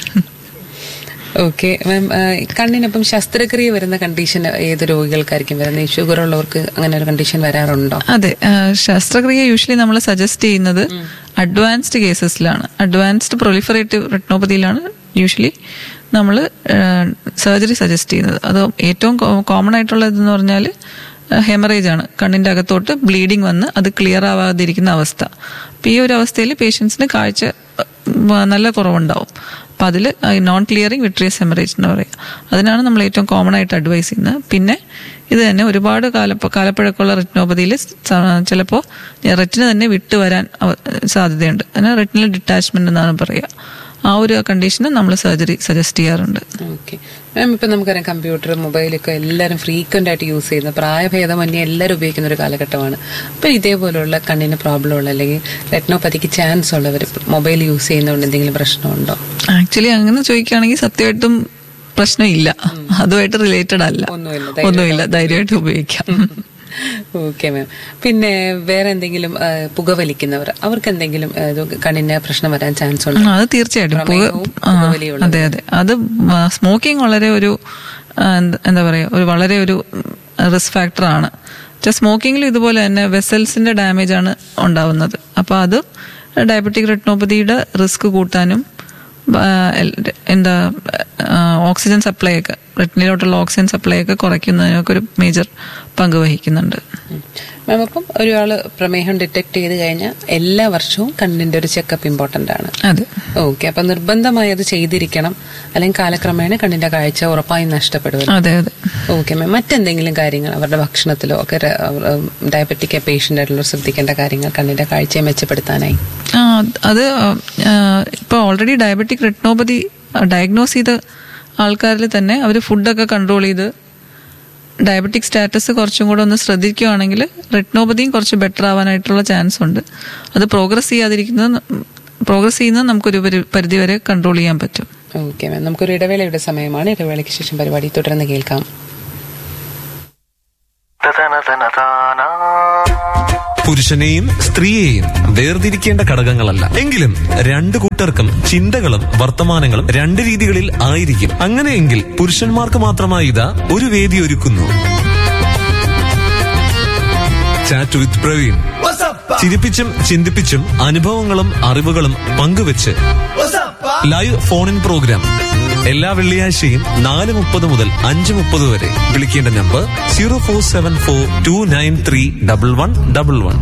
ഓക്കെ മാം കണ്ണിനൊപ്പം ശസ്ത്രക്രിയ വരുന്ന കണ്ടീഷൻ ഏത് രോഗികൾക്കായിരിക്കും വരുന്നത് ഈ ഷുഗർ ഉള്ളവർക്ക് അങ്ങനെ ഒരു കണ്ടീഷൻ വരാറുണ്ടോ അതെ ആ, ശസ്ത്രക്രിയ യൂഷ്വലി നമ്മൾ സജസ്റ്റ് ചെയ്യുന്നത് അഡ്വാൻസ്ഡ് കേസസിലാണ് അഡ്വാൻസ്ഡ് പ്രൊലിഫറേറ്റീവ് റെറ്റിനോപ്പതിയിലാണ് യൂഷ്വലി നമ്മൾ സർജറി സജസ്റ്റ് ചെയ്യുന്നത് അത് ഏറ്റവും കോമൺ ആയിട്ടുള്ളതെന്ന് പറഞ്ഞാൽ ഹെമറേജ് ആണ് കണ്ണിന്റെ അകത്തോട്ട് ബ്ലീഡിങ് വന്ന് അത് ക്ലിയർ ആവാതിരിക്കുന്ന അവസ്ഥ അപ്പം ഈ ഒരു അവസ്ഥയിൽ പേഷ്യൻസിന് കാഴ്ച ഉം, നല്ല കുറവുണ്ടാവും അപ്പം അതിൽ നോൺ ക്ലിയറിംഗ് വിട്രിയസ് ഹെമറേജ് എന്ന് പറയുക അതിനാണ് നമ്മൾ ഏറ്റവും കോമൺ ആയിട്ട് അഡ്വൈസ് ചെയ്യുന്നത് പിന്നെ ഇത് തന്നെ ഒരുപാട് കാല കാലപ്പഴക്കമുള്ള റെറ്റിനോപ്പതിയിൽ ചിലപ്പോൾ റെറ്റിന തന്നെ വിട്ടു വരാൻ അവ- സാധ്യതയുണ്ട് അതിന് റെറ്റിനൽ ഡിറ്റാച്ച്മെന്റ് എന്നാണ് പറയുക ആ ഒരു കണ്ടീഷന് നമ്മൾ സർജറി സജസ്റ്റ് ചെയ്യാറുണ്ട് ഓക്കെ മാം ഇപ്പൊ നമുക്കറിയാം കമ്പ്യൂട്ടർ മൊബൈലൊക്കെ എല്ലാവരും ഫ്രീക്വന്റ് ആയിട്ട് യൂസ് ചെയ്യുന്ന പ്രായഭേദമന്യേ എല്ലാവരും ഉപയോഗിക്കുന്ന ഒരു കാലഘട്ടമാണ് അപ്പൊ ഇതേപോലുള്ള കണ്ണിന് പ്രോബ്ലം ഉള്ള അല്ലെങ്കിൽ റെറ്റിനോപ്പതിക്ക് ചാൻസ് ഉള്ളവർ മൊബൈൽ യൂസ് ചെയ്യുന്നതുകൊണ്ട് എന്തെങ്കിലും പ്രശ്നമുണ്ടോ ആക്ച്വലി അങ്ങനെ ചോദിക്കുകയാണെങ്കിൽ സത്യമായിട്ടും പ്രശ്നമില്ല അതുമായിട്ട് റിലേറ്റഡ് അല്ല ഒന്നുമില്ല, ഒന്നുമില്ല ധൈര്യമായിട്ട് ഉപയോഗിക്കാം ഓക്കെ മാം പിന്നെ വേറെ എന്തെങ്കിലും ആ, പുകവലിക്കുന്നവർ അവർക്ക് എന്തെങ്കിലും ആ, ഇത് കണ്ണിന് പ്രശ്നം വരാൻ ചാൻസ് ആ, ഉണ്ടോ അത് തീർച്ചയായിട്ടും പുക പ്രമേഹവും ആ, പുകവലിയും അതെ അതെ അത് സ്മോക്കിംഗ് വളരെ ഒരു ആ, എന്ത- എന്താ പറയാ ഒരു വളരെ ഒരു റിസ്ക് ഫാക്ടറാണ് സ്മോക്കിങ്ങിലും ഇതുപോലെ തന്നെ വെസൽസിന്റെ ഡാമേജ് ആണ് ഉണ്ടാവുന്നത് അപ്പൊ അത് ഡയബറ്റിക് റെറ്റിനോപ്പതിയുടെ റിസ്ക് കൂട്ടാനും ആ, എൽ- എന്താ ആ, ഓക്സിജൻ സപ്ലൈ ഒക്കെ റെറ്റിനിലോട്ടുള്ള ഓക്സിജൻ സപ്ലൈ ഒക്കെ കുറയ്ക്കുന്നതിനൊക്കെ ഒരു മേജർ പങ്ക് വഹിക്കുന്നുണ്ട് മാം അപ്പം ഒരാള് പ്രമേഹം ഡിറ്റക്ട് ചെയ്ത് കഴിഞ്ഞാൽ എല്ലാ വർഷവും കണ്ണിന്റെ ഒരു ചെക്കപ്പ് ഇമ്പോർട്ടന്റ് ആണ് അതെ ഓക്കെ അപ്പൊ നിർബന്ധമായി അത് ചെയ്തിരിക്കണം അല്ലെങ്കിൽ കാലക്രമേണ കണ്ണിന്റെ കാഴ്ച ഉറപ്പായും നഷ്ടപ്പെടുമല്ലോ അതെ അതെ ഓക്കെ മാം മറ്റെന്തെങ്കിലും കാര്യങ്ങൾ അവരുടെ ഭക്ഷണത്തിലോ ഒക്കെ ഡയബറ്റിക് പേഷ്യന്റ് ആയിട്ടുള്ള ശ്രദ്ധിക്കേണ്ട കാര്യങ്ങൾ കണ്ണിന്റെ കാഴ്ചയെ മെച്ചപ്പെടുത്താനായി ആ, അത് ഇപ്പോൾ ഓൾറെഡി ഡയബറ്റിക് റെറ്റിനോപ്പതി ഡയഗ്നോസ് ചെയ്ത ആൾക്കാരിൽ തന്നെ അവർ ഫുഡൊക്കെ കൺട്രോൾ ചെയ്ത് ഡയബറ്റിക് സ്റ്റാറ്റസ് കുറച്ചും കൂടെ ഒന്ന് ശ്രദ്ധിക്കുകയാണെങ്കിൽ റെറ്റിനോപ്പതിയും കുറച്ച് ബെറ്റർ ആവാനായിട്ടുള്ള ചാൻസ് ഉണ്ട് അത് പ്രോഗ്രസ് ചെയ്യാതിരിക്കുന്നത് പ്രോഗ്രസ് ചെയ്യുന്നത് നമുക്കൊരു പരി- പരിധിവരെ കൺട്രോൾ ചെയ്യാൻ പറ്റും ഓക്കെ മാം നമുക്കൊരു ഇടവേളയുടെ സമയമാണ് ഇടവേളയ്ക്ക് ശേഷം പരിപാടി തുടർന്ന് കേൾക്കാം പുരുഷനെയും സ്ത്രീയെയും വേർതിരിക്കേണ്ട ഘടകങ്ങളല്ല എങ്കിലും രണ്ടു കൂട്ടർക്കും ചിന്തകളും വർത്തമാനങ്ങളും രണ്ട് രീതികളിൽ ആയിരിക്കും അങ്ങനെയെങ്കിൽ പുരുഷന്മാർക്ക് മാത്രമായി ഇതാ ഒരു വേദി ഒരുക്കുന്നു ചാറ്റ് വിത്ത് പ്രവീൺ ചിരിപ്പിച്ചും ചിന്തിപ്പിച്ചും അനുഭവങ്ങളും അറിവുകളും പങ്കുവെച്ച് ലൈവ് ഫോൺ ഇൻ പ്രോഗ്രാം എല്ലാ വെള്ളിയാഴ്ചയും നാല് മുപ്പത് മുതൽ അഞ്ച് മുപ്പത് വരെ വിളിക്കേണ്ട number zero four seven four two nine three double one double one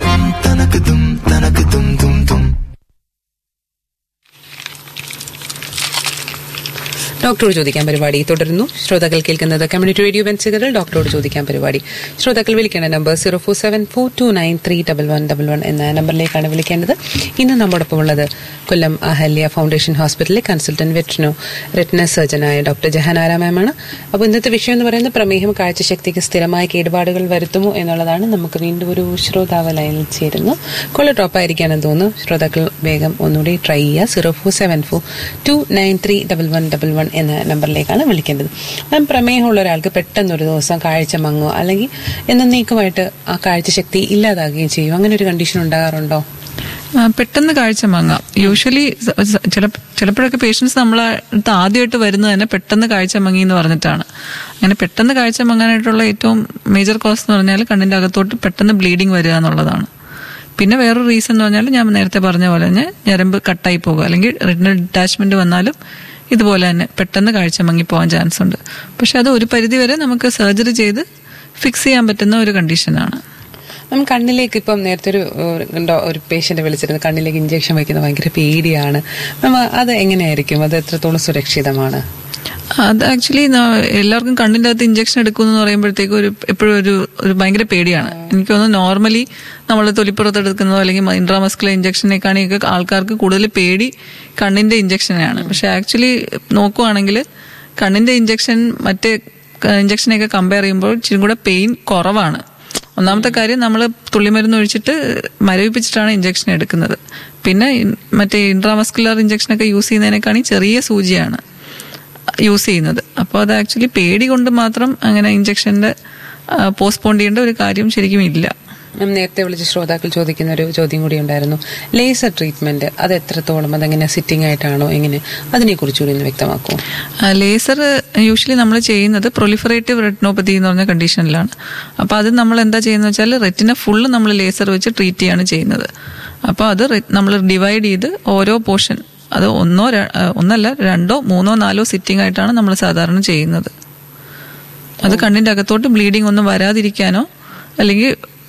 ഡോക്ടറോട് ചോദിക്കാൻ പരിപാടി തുടരുന്നു ശ്രോതാക്കൾ കേൾക്കുന്നത് കമ്മ്യൂണിറ്റി റേഡിയോ ബെൻസുകളിൽ ഡോക്ടറോട് ചോദിക്കാൻ പരിപാടി ശ്രോതാക്കൾ വിളിക്കേണ്ട number zero four seven four two nine three double one double one എന്ന നമ്പറിലേക്കാണ് വിളിക്കേണ്ടത് ഇന്ന് നമ്മോടൊപ്പം ഉള്ളത് കൊല്ലം അഹല്യ ഫൗണ്ടേഷൻ ഹോസ്പിറ്റലിലെ കൺസൾട്ടന്റ് വെറ്റിനോ റെറ്റിന സർജനായ ഡോക്ടർ ജഹാനാര മാമാണ് അപ്പോൾ ഇന്നത്തെ വിഷയം എന്ന് പറയുന്നത് പ്രമേഹം കാഴ്ചശക്തിക്ക് സ്ഥിരമായ കേടുപാടുകൾ വരുത്തുമോ എന്നുള്ളതാണ് നമുക്ക് വീണ്ടും ഒരു ശ്രോതാവ് ലൈനിൽ ചേരുന്നു കൊള്ള ഡ്രോപ്പായിരിക്കാനെന്ന് തോന്നുന്നു ശ്രോതാക്കൾ വേഗം ഒന്നുകൂടി ട്രൈ ചെയ്യുക zero four seven four two nine three double one double one എന്ന നമ്പറിലേക്കാണ് വിളിക്കേണ്ടത് മാം പ്രമേഹമുള്ള ഒരാൾക്ക് പെട്ടെന്ന് ഒരു ദിവസം കാഴ്ച മങ്ങോ അല്ലെങ്കിൽ എന്നേക്കുമായിട്ട് ആ കാഴ്ചശക്തി ഇല്ലാതാകുകയും ചെയ്യും അങ്ങനെ ഒരു കണ്ടീഷൻ ഉണ്ടാകാറുണ്ടോ ആ, പെട്ടെന്ന് കാഴ്ച മങ്ങാം യൂഷ്വലി ചിലപ്പോഴൊക്കെ പേഷ്യൻസ് നമ്മളെ അടുത്ത് ആദ്യമായിട്ട് വരുന്നത് തന്നെ പെട്ടെന്ന് കാഴ്ച മങ്ങി എന്ന് പറഞ്ഞിട്ടാണ് അങ്ങനെ പെട്ടെന്ന് കാഴ്ച മങ്ങാനായിട്ടുള്ള ഏറ്റവും മേജർ കോസ് എന്ന് പറഞ്ഞാൽ കണ്ണിന്റെ അകത്തോട്ട് പെട്ടെന്ന് ബ്ലീഡിങ് വരിക എന്നുള്ളതാണ് പിന്നെ വേറൊരു റീസൺ എന്ന് പറഞ്ഞാൽ ഞാൻ നേരത്തെ പറഞ്ഞ പോലെ തന്നെ ഞരമ്പ് കട്ടായി പോകുക അല്ലെങ്കിൽ റെറ്റിനൽ ഡിറ്റാച്ച്മെന്റ് വന്നാലും ഇതുപോലെ തന്നെ പെട്ടെന്ന് കാഴ്ച മങ്ങി പോകാൻ ചാൻസ് ഉണ്ട് പക്ഷെ അത് ഒരു പരിധി വരെ നമുക്ക് സർജറി ചെയ്ത് ഫിക്സ് ചെയ്യാൻ പറ്റുന്ന ഒരു കണ്ടീഷനാണ് മാം കണ്ണിലേക്ക് ഇപ്പം നേരത്തെ ഒരു ഒരു ഡോ- ഒരു പേഷ്യന്റ് വിളിച്ചിരുന്നു കണ്ണിലേക്ക് ഇഞ്ചക്ഷൻ വയ്ക്കുന്നത് ഭയങ്കര പേടിയാണ് മാം അത് എങ്ങനെയായിരിക്കും അത് എത്രത്തോളം സുരക്ഷിതമാണ് അത് ആക്ച്വലി എല്ലാവർക്കും കണ്ണിന്റെ അകത്ത് ഇഞ്ചക്ഷൻ എടുക്കുന്നു പറയുമ്പോഴത്തേക്കും ഒരു എപ്പോഴും ഒരു ഒരു ഭയങ്കര പേടിയാണ് എനിക്ക് തോന്നുന്നു നോർമലി നമ്മൾ തൊലിപ്പുറത്ത് എടുക്കുന്നതോ അല്ലെങ്കിൽ ഇൻട്രാമസ്കുലർ ഇഞ്ചക്ഷനേക്കാണെങ്കിൽ ആൾക്കാർക്ക് കൂടുതൽ പേടി കണ്ണിന്റെ ഇഞ്ചക്ഷനാണ് പക്ഷെ ആക്ച്വലി നോക്കുവാണെങ്കിൽ കണ്ണിന്റെ ഇഞ്ചക്ഷൻ മറ്റേ ഇഞ്ചക്ഷനെയൊക്കെ കമ്പയർ ചെയ്യുമ്പോൾ ഇച്ചിരി കൂടെ പെയിൻ കുറവാണ് ഒന്നാമത്തെ കാര്യം നമ്മൾ തുള്ളിമരുന്ന് ഒഴിച്ചിട്ട് മരവിപ്പിച്ചിട്ടാണ് ഇഞ്ചക്ഷൻ എടുക്കുന്നത് പിന്നെ ഇൻ- മറ്റേ ഇൻട്രാമസ്കുലർ ഇഞ്ചക്ഷനൊക്കെ യൂസ് ചെയ്യുന്നതിനേക്കാണെങ്കിൽ ചെറിയ സൂചിയാണ് യൂസ് ചെയ്യുന്നത് അപ്പോൾ അത് ആക്ച്വലി പേടി കൊണ്ട് മാത്രം അങ്ങനെ ഇഞ്ചക്ഷന്റെ പോസ്റ്റ്പോൺ ചെയ്യേണ്ട ഒരു കാര്യം ശരിക്കും ഇല്ല മാം നേരത്തെ വിളിച്ച ശ്രോതാക്കൾ ചോദിക്കുന്ന ഒരു ചോദ്യം കൂടി ഉണ്ടായിരുന്നു ലേസർ ട്രീറ്റ്മെന്റ് അത് എത്രത്തോളം അതെങ്ങനെ സിറ്റിംഗ് ആയിട്ടാണോ എങ്ങനെ അതിനെ കുറിച്ചുകൂടി ഒന്ന് വ്യക്തമാക്കുമോ ലേസർ യൂഷ്വലി നമ്മൾ ചെയ്യുന്നത് പ്രൊലിഫറേറ്റീവ് റെറ്റിനോപ്പതി എന്ന് പറഞ്ഞ കണ്ടീഷനിലാണ് അപ്പോൾ അത് നമ്മൾ എന്താ ചെയ്യുന്നത് വെച്ചാൽ റെറ്റിന ഫുള്ള് നമ്മൾ ലേസർ വെച്ച് ട്രീറ്റ് ചെയ്യാണ് ചെയ്യുന്നത് അപ്പോൾ അത് നമ്മൾ ഡിവൈഡ് ചെയ്ത് ഓരോ പോർഷൻ അത് ഒന്നോ ര- ആ, ഒന്നല്ല രണ്ടോ മൂന്നോ നാലോ സിറ്റിംഗ് ആയിട്ടാണ് നമ്മൾ സാധാരണ ചെയ്യുന്നത് അത് കണ്ണിന്റെ അകത്തോട്ട് ബ്ലീഡിംഗ് ഒന്നും വരാതിരിക്കാനോ അല്ലെങ്കിൽ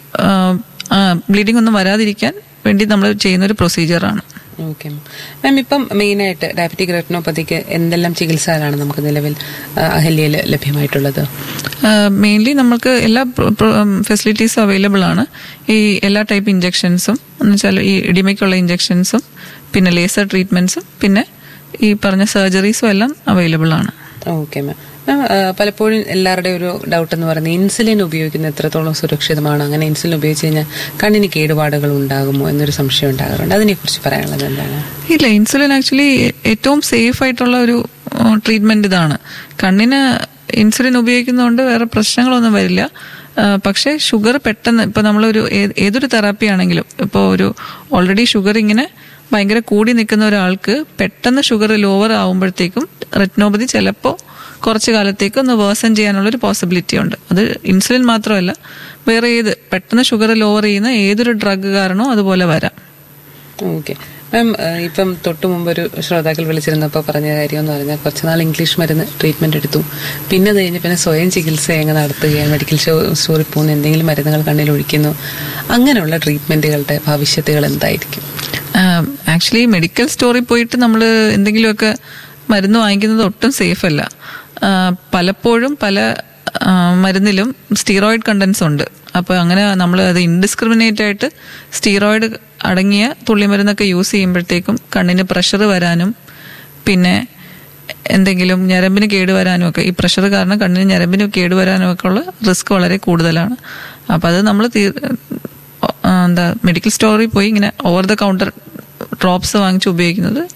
ബ്ലീഡിംഗ് ഒന്നും വരാതിരിക്കാൻ വേണ്ടി നമ്മൾ ചെയ്യുന്ന ഒരു പ്രൊസീജിയറാണ് ഓക്കെ മാം ഇപ്പം മെയിനായിട്ട് ഡയബറ്റിക് റെറ്റിനോപ്പതിക്ക് എന്തെല്ലാം ചികിത്സകളാണ് നമുക്ക് നിലവിൽ ആ, അഹല്യയിൽ ലഭ്യമായിട്ടുള്ളത് മെയിൻലി നമുക്ക് എല്ലാ ഫെസിലിറ്റീസും അവൈലബിൾ ആണ് ഈ എല്ലാ ടൈപ്പ് ഇഞ്ചെക്ഷൻസും എന്ന് വെച്ചാൽ ഈ ഇടിമയ്ക്കുള്ള ഇഞ്ചെക്ഷൻസും പിന്നെ ലേസർ ട്രീറ്റ്മെന്റ്സും പിന്നെ ഈ പറഞ്ഞ സർജറീസും എല്ലാം അവൈലബിൾ ആണ് ഓക്കെ മാം മാം ആ, പലപ്പോഴും എല്ലാവരുടെയും ഒരു ഡൗട്ട് എന്ന് പറയുന്നത് ഇൻസുലിൻ ഉപയോഗിക്കുന്നത് എത്രത്തോളം സുരക്ഷിതമാണ് അങ്ങനെ ഇൻസുലിൻ ഉപയോഗിച്ച് കഴിഞ്ഞാൽ കണ്ണിന് കേടുപാടുകൾ ഉണ്ടാകുമോ എന്നൊരു സംശയം ഉണ്ടാകാറുണ്ട് അതിനെക്കുറിച്ച് പറയാനുള്ളത് എന്താണ് ഇല്ല ഇൻസുലിൻ ആക്ച്വലി ഏറ്റവും സേഫ് ആയിട്ടുള്ള ഒരു ട്രീറ്റ്മെന്റ് ഇതാണ് കണ്ണിന് ഇൻസുലിൻ ഉപയോഗിക്കുന്നതുകൊണ്ട് വേറെ പ്രശ്നങ്ങളൊന്നും വരില്ല ആ, പക്ഷേ ഷുഗർ പെട്ടെന്ന് ഇപ്പൊ നമ്മളൊരു ഏ- ഏതൊരു തെറാപ്പി ആണെങ്കിലും ഇപ്പോൾ ഒരു ഓൾറെഡി ഷുഗർ ഇങ്ങനെ ഭയങ്കര കൂടി നിൽക്കുന്ന ഒരാൾക്ക് പെട്ടെന്ന് ഷുഗർ ലോവർ ആവുമ്പോഴത്തേക്കും റെറ്റിനോപ്പതി ചിലപ്പോൾ കുറച്ച് കാലത്തേക്ക് ഒന്ന് വേഴ്സൺ ചെയ്യാനുള്ള ഒരു പോസിബിലിറ്റി ഉണ്ട് അത് ഇൻസുലിൻ മാത്രമല്ല വേറെ ഏത് പെട്ടെന്ന് ഷുഗർ ലോവർ ചെയ്യുന്ന ഏതൊരു ഡ്രഗ് കാരണോ അതുപോലെ വരാം ഓക്കെ മാം ആ, ഇപ്പം തൊട്ടു മുമ്പ് ഒരു ശ്രോതാക്കൾ വിളിച്ചിരുന്നപ്പോൾ പറഞ്ഞ കാര്യം എന്ന് പറഞ്ഞാൽ കുറച്ചുനാൾ ഇംഗ്ലീഷ് മരുന്ന് ട്രീറ്റ്മെന്റ് എടുത്തു പിന്നെ അത് കഴിഞ്ഞ് പിന്നെ സ്വയം ചികിത്സ അങ്ങ് നടത്തുകയാണ് മെഡിക്കൽ ഷോ സ്റ്റോറിൽ പോകുന്ന എന്തെങ്കിലും മരുന്നുകൾ കണ്ണിൽ ഒഴിക്കുന്നു അങ്ങനെയുള്ള ട്രീറ്റ്മെന്റുകളുടെ ഭവിഷ്യത്തുകൾ എന്തായിരിക്കും ആക്ച്വലി മെഡിക്കൽ സ്റ്റോറിൽ പോയിട്ട് നമ്മൾ എന്തെങ്കിലുമൊക്കെ മരുന്ന് വാങ്ങിക്കുന്നത് ഒട്ടും സേഫ് അല്ല ആ, പലപ്പോഴും പല ആ, മരുന്നിലും സ്റ്റീറോയിഡ് കണ്ടൻസ് ഉണ്ട് അപ്പോൾ അങ്ങനെ നമ്മൾ അത് ഇൻഡിസ്ക്രിമിനേറ്റ് ആയിട്ട് സ്റ്റീറോയിഡ് അടങ്ങിയ തുള്ളിമരുന്നൊക്കെ യൂസ് ചെയ്യുമ്പോഴത്തേക്കും കണ്ണിന് പ്രഷർ വരാനും പിന്നെ എന്തെങ്കിലും ഞരമ്പിന് കേടുവരാനും ഒക്കെ ഈ പ്രഷർ കാരണം കണ്ണിന് ഞരമ്പിന് കേടുവരാനും ഒക്കെ ഉള്ള റിസ്ക് വളരെ കൂടുതലാണ് അപ്പം അത് നമ്മൾ എന്താ മെഡിക്കൽ സ്റ്റോറിൽ പോയി ഇങ്ങനെ ഓവർ ദ കൗണ്ടർ ഡ്രോപ്സ് വാങ്ങിച്ച് ഉപയോഗിക്കുന്നത്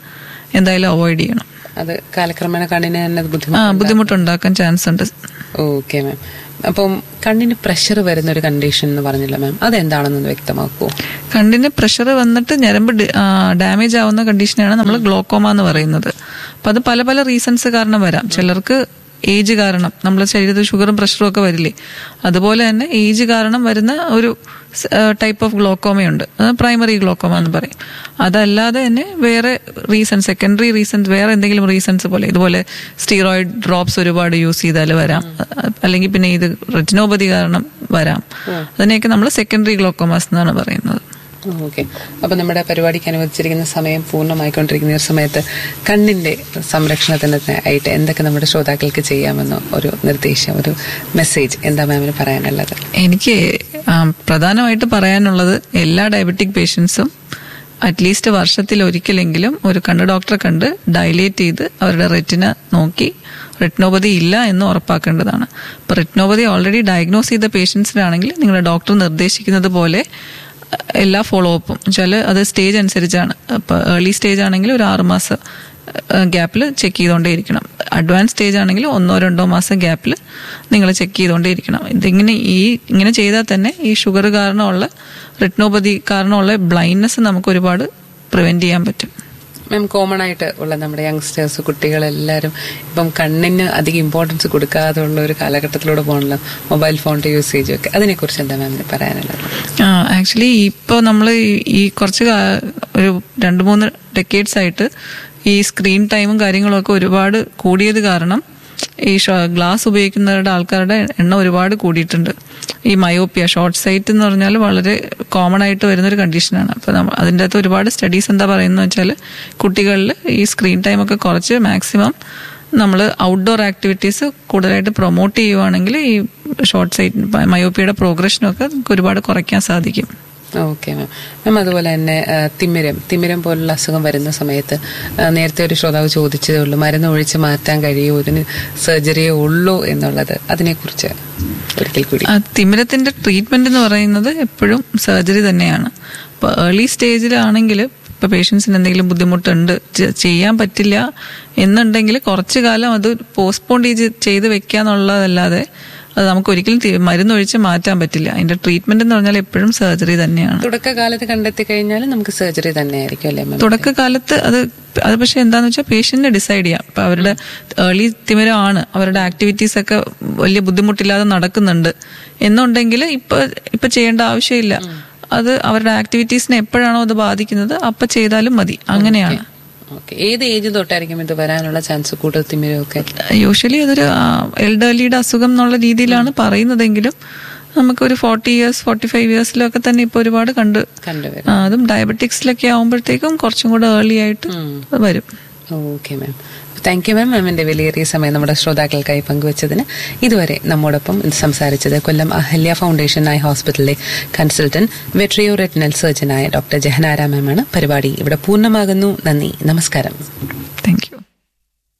എന്തായാലും അവോയ്ഡ് ചെയ്യണം അത് കാലക്രമേണ കണ്ണിന് തന്നെ ആ ബുദ്ധിമുട്ട് ബുദ്ധിമുട്ടുണ്ടാക്കാൻ ചാൻസ് ഉണ്ട് ഓക്കെ മാം അപ്പം കണ്ണിന് പ്രഷർ വരുന്ന ഒരു കണ്ടീഷൻ എന്ന് പറഞ്ഞില്ല മാം അതെന്താണെന്നൊന്ന് വ്യക്തമാക്കുമോ കണ്ണിന് പ്രഷർ വന്നിട്ട് ഞരമ്പ് ഡാമേജ് ആവുന്ന കണ്ടീഷനാണ് നമ്മൾ ഗ്ലോക്കോമ എന്ന് പറയുന്നത് അപ്പൊ അത് പല പല റീസൺസ് കാരണം വരാം ചിലർക്ക് ഏജ് കാരണം നമ്മളെ ശരീരത്തിൽ ഷുഗറും പ്രഷറും ഒക്കെ വരില്ലേ അതുപോലെ തന്നെ ഏജ് കാരണം വരുന്ന ഒരു ടൈപ്പ് ഓഫ് ഗ്ലോക്കോമയുണ്ട് അത് പ്രൈമറി ഗ്ലോക്കോമ എന്ന് പറയും അതല്ലാതെ തന്നെ വേറെ റീസൺ സെക്കൻഡറി റീസൺസ് വേറെ എന്തെങ്കിലും റീസൺസ് പോലെ ഇതുപോലെ സ്റ്റീറോയിഡ് ഡ്രോപ്സ് ഒരുപാട് യൂസ് ചെയ്താൽ വരാം അല്ലെങ്കിൽ പിന്നെ ഇത് റെറ്റിനോപതി കാരണം വരാം അതിനെയൊക്കെ നമ്മൾ സെക്കൻഡറി ഗ്ലോക്കോമാസ് എന്നാണ് പറയുന്നത് ഓക്കെ അപ്പൊ നമ്മുടെ പരിപാടിക്ക് അനുവദിച്ചിരിക്കുന്ന സമയം പൂർണ്ണമായിക്കൊണ്ടിരിക്കുന്ന ഈ ഒരു സമയത്ത് കണ്ണിന്റെ സംരക്ഷണത്തിന് ആയിട്ട് എന്തൊക്കെ നമ്മുടെ ശ്രോതാക്കൾക്ക് ചെയ്യാമെന്നോ ഒരു നിർദ്ദേശം ഒരു മെസ്സേജ് എന്താ മാമിന് പറയാനുള്ളത് എനിക്ക് ആ, പ്രധാനമായിട്ട് പറയാനുള്ളത് എല്ലാ ഡയബറ്റിക് പേഷ്യൻസും അറ്റ്ലീസ്റ്റ് വർഷത്തിൽ ഒരിക്കലെങ്കിലും ഒരു കണ്ണ് ഡോക്ടറെ കണ്ട് ഡയലേറ്റ് ചെയ്ത് അവരുടെ റെറ്റിന നോക്കി റെറ്റിനോപതി ഇല്ല എന്ന് ഉറപ്പാക്കേണ്ടതാണ് അപ്പോൾ റെറ്റിനോപതി ഓൾറെഡി ഡയഗ്നോസ് ചെയ്ത പേഷ്യൻസിനാണെങ്കിൽ നിങ്ങളുടെ ഡോക്ടർ നിർദ്ദേശിക്കുന്നത് പോലെ അഹ്, എല്ലാ ഫോളോ അപ്പും വെച്ചാൽ അത് സ്റ്റേജ് അനുസരിച്ചാണ് അപ്പോൾ ഏർലി സ്റ്റേജ് ആണെങ്കിൽ ഒരു ആറ് മാസം ഗ്യാപ്പിൽ ചെക്ക് ചെയ്തുകൊണ്ടേ ഇരിക്കണം അഡ്വാൻസ് സ്റ്റേജ് ആണെങ്കിൽ ഒന്നോ രണ്ടോ മാസം ഗ്യാപ്പിൽ നിങ്ങൾ ചെക്ക് ചെയ്തുകൊണ്ടേ ഇരിക്കണം ഇതിങ്ങനെ ഈ ഇങ്ങനെ ചെയ്താൽ തന്നെ ഈ ഷുഗർ കാരണമുള്ള റെറ്റിനോപ്പതി കാരണമുള്ള ബ്ലൈൻഡ്നെസ് നമുക്ക് ഒരുപാട് പ്രിവെന്റ് ചെയ്യാൻ പറ്റും മാം കോമൺ ആയിട്ട് ഉള്ള നമ്മുടെ യങ്സ്റ്റേഴ്സ് കുട്ടികളെല്ലാവരും ഇപ്പം കണ്ണിന് അധികം ഇമ്പോർട്ടൻസ് കൊടുക്കാതെ ഉള്ള ഒരു കാലഘട്ടത്തിലൂടെ പോകണല്ലോ മൊബൈൽ ഫോണിന്റെ യൂസേജും ഒക്കെ അതിനെക്കുറിച്ച് എന്താ മാമിന് പറയാനുള്ളത് ആക്ച്വലി ഇപ്പോൾ നമ്മൾ ഈ കുറച്ച് കാ- ഒരു രണ്ട് മൂന്ന് ഡെക്കേഡ്സ് ആയിട്ട് ഈ സ്ക്രീൻ ടൈമും കാര്യങ്ങളും ഒക്കെ ഒരുപാട് കൂടിയത് കാരണം ഈ ഗ്ലാസ് ഉപയോഗിക്കുന്നവരുടെ ആൾക്കാരുടെ എണ്ണം ഒരുപാട് കൂടിയിട്ടുണ്ട് ഈ മയോപ്പിയ ഷോർട്ട് സൈറ്റ് എന്ന് പറഞ്ഞാൽ വളരെ കോമൺ ആയിട്ട് വരുന്ന ഒരു കണ്ടീഷനാണ് അപ്പോൾ നമ്മൾ അതിൻ്റെ അകത്ത് ഒരുപാട് സ്റ്റഡീസ് എന്താ പറയുന്നത് വെച്ചാൽ കുട്ടികളിൽ ഈ സ്ക്രീൻ ടൈം ഒക്കെ കുറച്ച് മാക്സിമം നമ്മൾ ഔട്ട്ഡോർ ആക്ടിവിറ്റീസ് കൂടുതലായിട്ട് പ്രൊമോട്ട് ചെയ്യുവാണെങ്കിൽ ഈ ഷോർട്ട് സൈറ്റ് മയോപ്പിയയുടെ പ്രോഗ്രഷനൊക്കെ നമുക്ക് ഒരുപാട് കുറയ്ക്കാൻ സാധിക്കും ഓക്കെ മാം മാം അതുപോലെ തന്നെ ആ, തിമിരം തിമിരം പോലുള്ള അസുഖം വരുന്ന സമയത്ത് ആ, നേരത്തെ ഒരു ശ്രോതാവ് ചോദിച്ചതേ ഉള്ളൂ മരുന്ന് ഒഴിച്ച് മാറ്റാൻ കഴിയുമോ ഇതിന് സർജറിയേ ഉള്ളൂ എന്നുള്ളത് അതിനെക്കുറിച്ച് ഒരിക്കൽ കൂടി ആ തിമിരത്തിന്റെ ട്രീറ്റ്മെന്റ് എന്ന് പറയുന്നത് എപ്പോഴും സർജറി തന്നെയാണ് അപ്പോൾ ഏർലി സ്റ്റേജിലാണെങ്കിൽ ഇപ്പൊ പേഷ്യൻസിന് എന്തെങ്കിലും ബുദ്ധിമുട്ടുണ്ട് ചെ- ചെയ്യാൻ പറ്റില്ല എന്നുണ്ടെങ്കിൽ കുറച്ചു കാലം അത് പോസ്റ്റ്പോൺ ചെയ്ത് വെക്കാന്നുള്ളതല്ലാതെ അത് നമുക്ക് ഒരിക്കലും തി- മരുന്നൊഴിച്ച് മാറ്റാൻ പറ്റില്ല അതിന്റെ ട്രീറ്റ്മെന്റ് എന്ന് പറഞ്ഞാൽ എപ്പോഴും സർജറി തന്നെയാണ് തുടക്കകാലത്ത് കണ്ടെത്തി കഴിഞ്ഞാൽ നമുക്ക് സർജറി തന്നെയായിരിക്കും അല്ലേ മാം തുടക്കകാലത്ത് അത് അത് പക്ഷെ എന്താന്ന് വെച്ചാൽ പേഷ്യന്റിനെ ഡിസൈഡ് ചെയ്യാം ഇപ്പൊ അവരുടെ ഏർലി തിമിരമാണ് അവരുടെ ആക്ടിവിറ്റീസ് ഒക്കെ വലിയ ബുദ്ധിമുട്ടില്ലാതെ നടക്കുന്നുണ്ട് എന്നുണ്ടെങ്കിൽ ഇപ്പൊ ഇപ്പൊ ചെയ്യേണ്ട ആവശ്യമില്ല അത് അവരുടെ ആക്ടിവിറ്റീസിനെ എപ്പോഴാണോ അത് ബാധിക്കുന്നത് അപ്പൊ ചെയ്താലും മതി അങ്ങനെയാണ് ഓക്കെ ഏത് ഏജ് തൊട്ടായിരിക്കും ഇത് വരാനുള്ള ചാൻസ് കൂടുതൽ തിമിരമൊക്കെ യൂഷ്വലി അതൊരു എൽഡർലിയുടെ അസുഖം എന്നുള്ള രീതിയിലാണ് പറയുന്നതെങ്കിലും നമുക്കൊരു ഫോർട്ടി ഇയേഴ്സ് ഫോർട്ടി ഫൈവ് ഇയേഴ്സിലൊക്കെ തന്നെ ഇപ്പൊ ഒരുപാട് കണ്ട് കണ്ടുവരും ആ, അതും ഡയബറ്റിക്സിലൊക്കെ ആകുമ്പോഴത്തേക്കും കുറച്ചും കൂടെ ഏർലി ആയിട്ട് വരും okay ma'am thank you ma'am മാമിന്റെ വിലയേറിയ സമയം നമ്മുടെ ശ്രോതാക്കൾക്കായി പങ്കുവച്ചതിന് ഇതുവരെ നമ്മോടൊപ്പം ഇത് സംസാരിച്ചത് കൊല്ലം അഹല്യ ഫൗണ്ടേഷൻ ഐ ഹോസ്പിറ്റലിലെ കൺസൾട്ടന്റ് വെട്രിയോ റെറ്റിനൽ സർജനായ ഡോക്ടർ ജഹനാര മാമാണ് പരിപാടി ഇവിടെ പൂർണ്ണമാകുന്നു നന്ദി നമസ്കാരം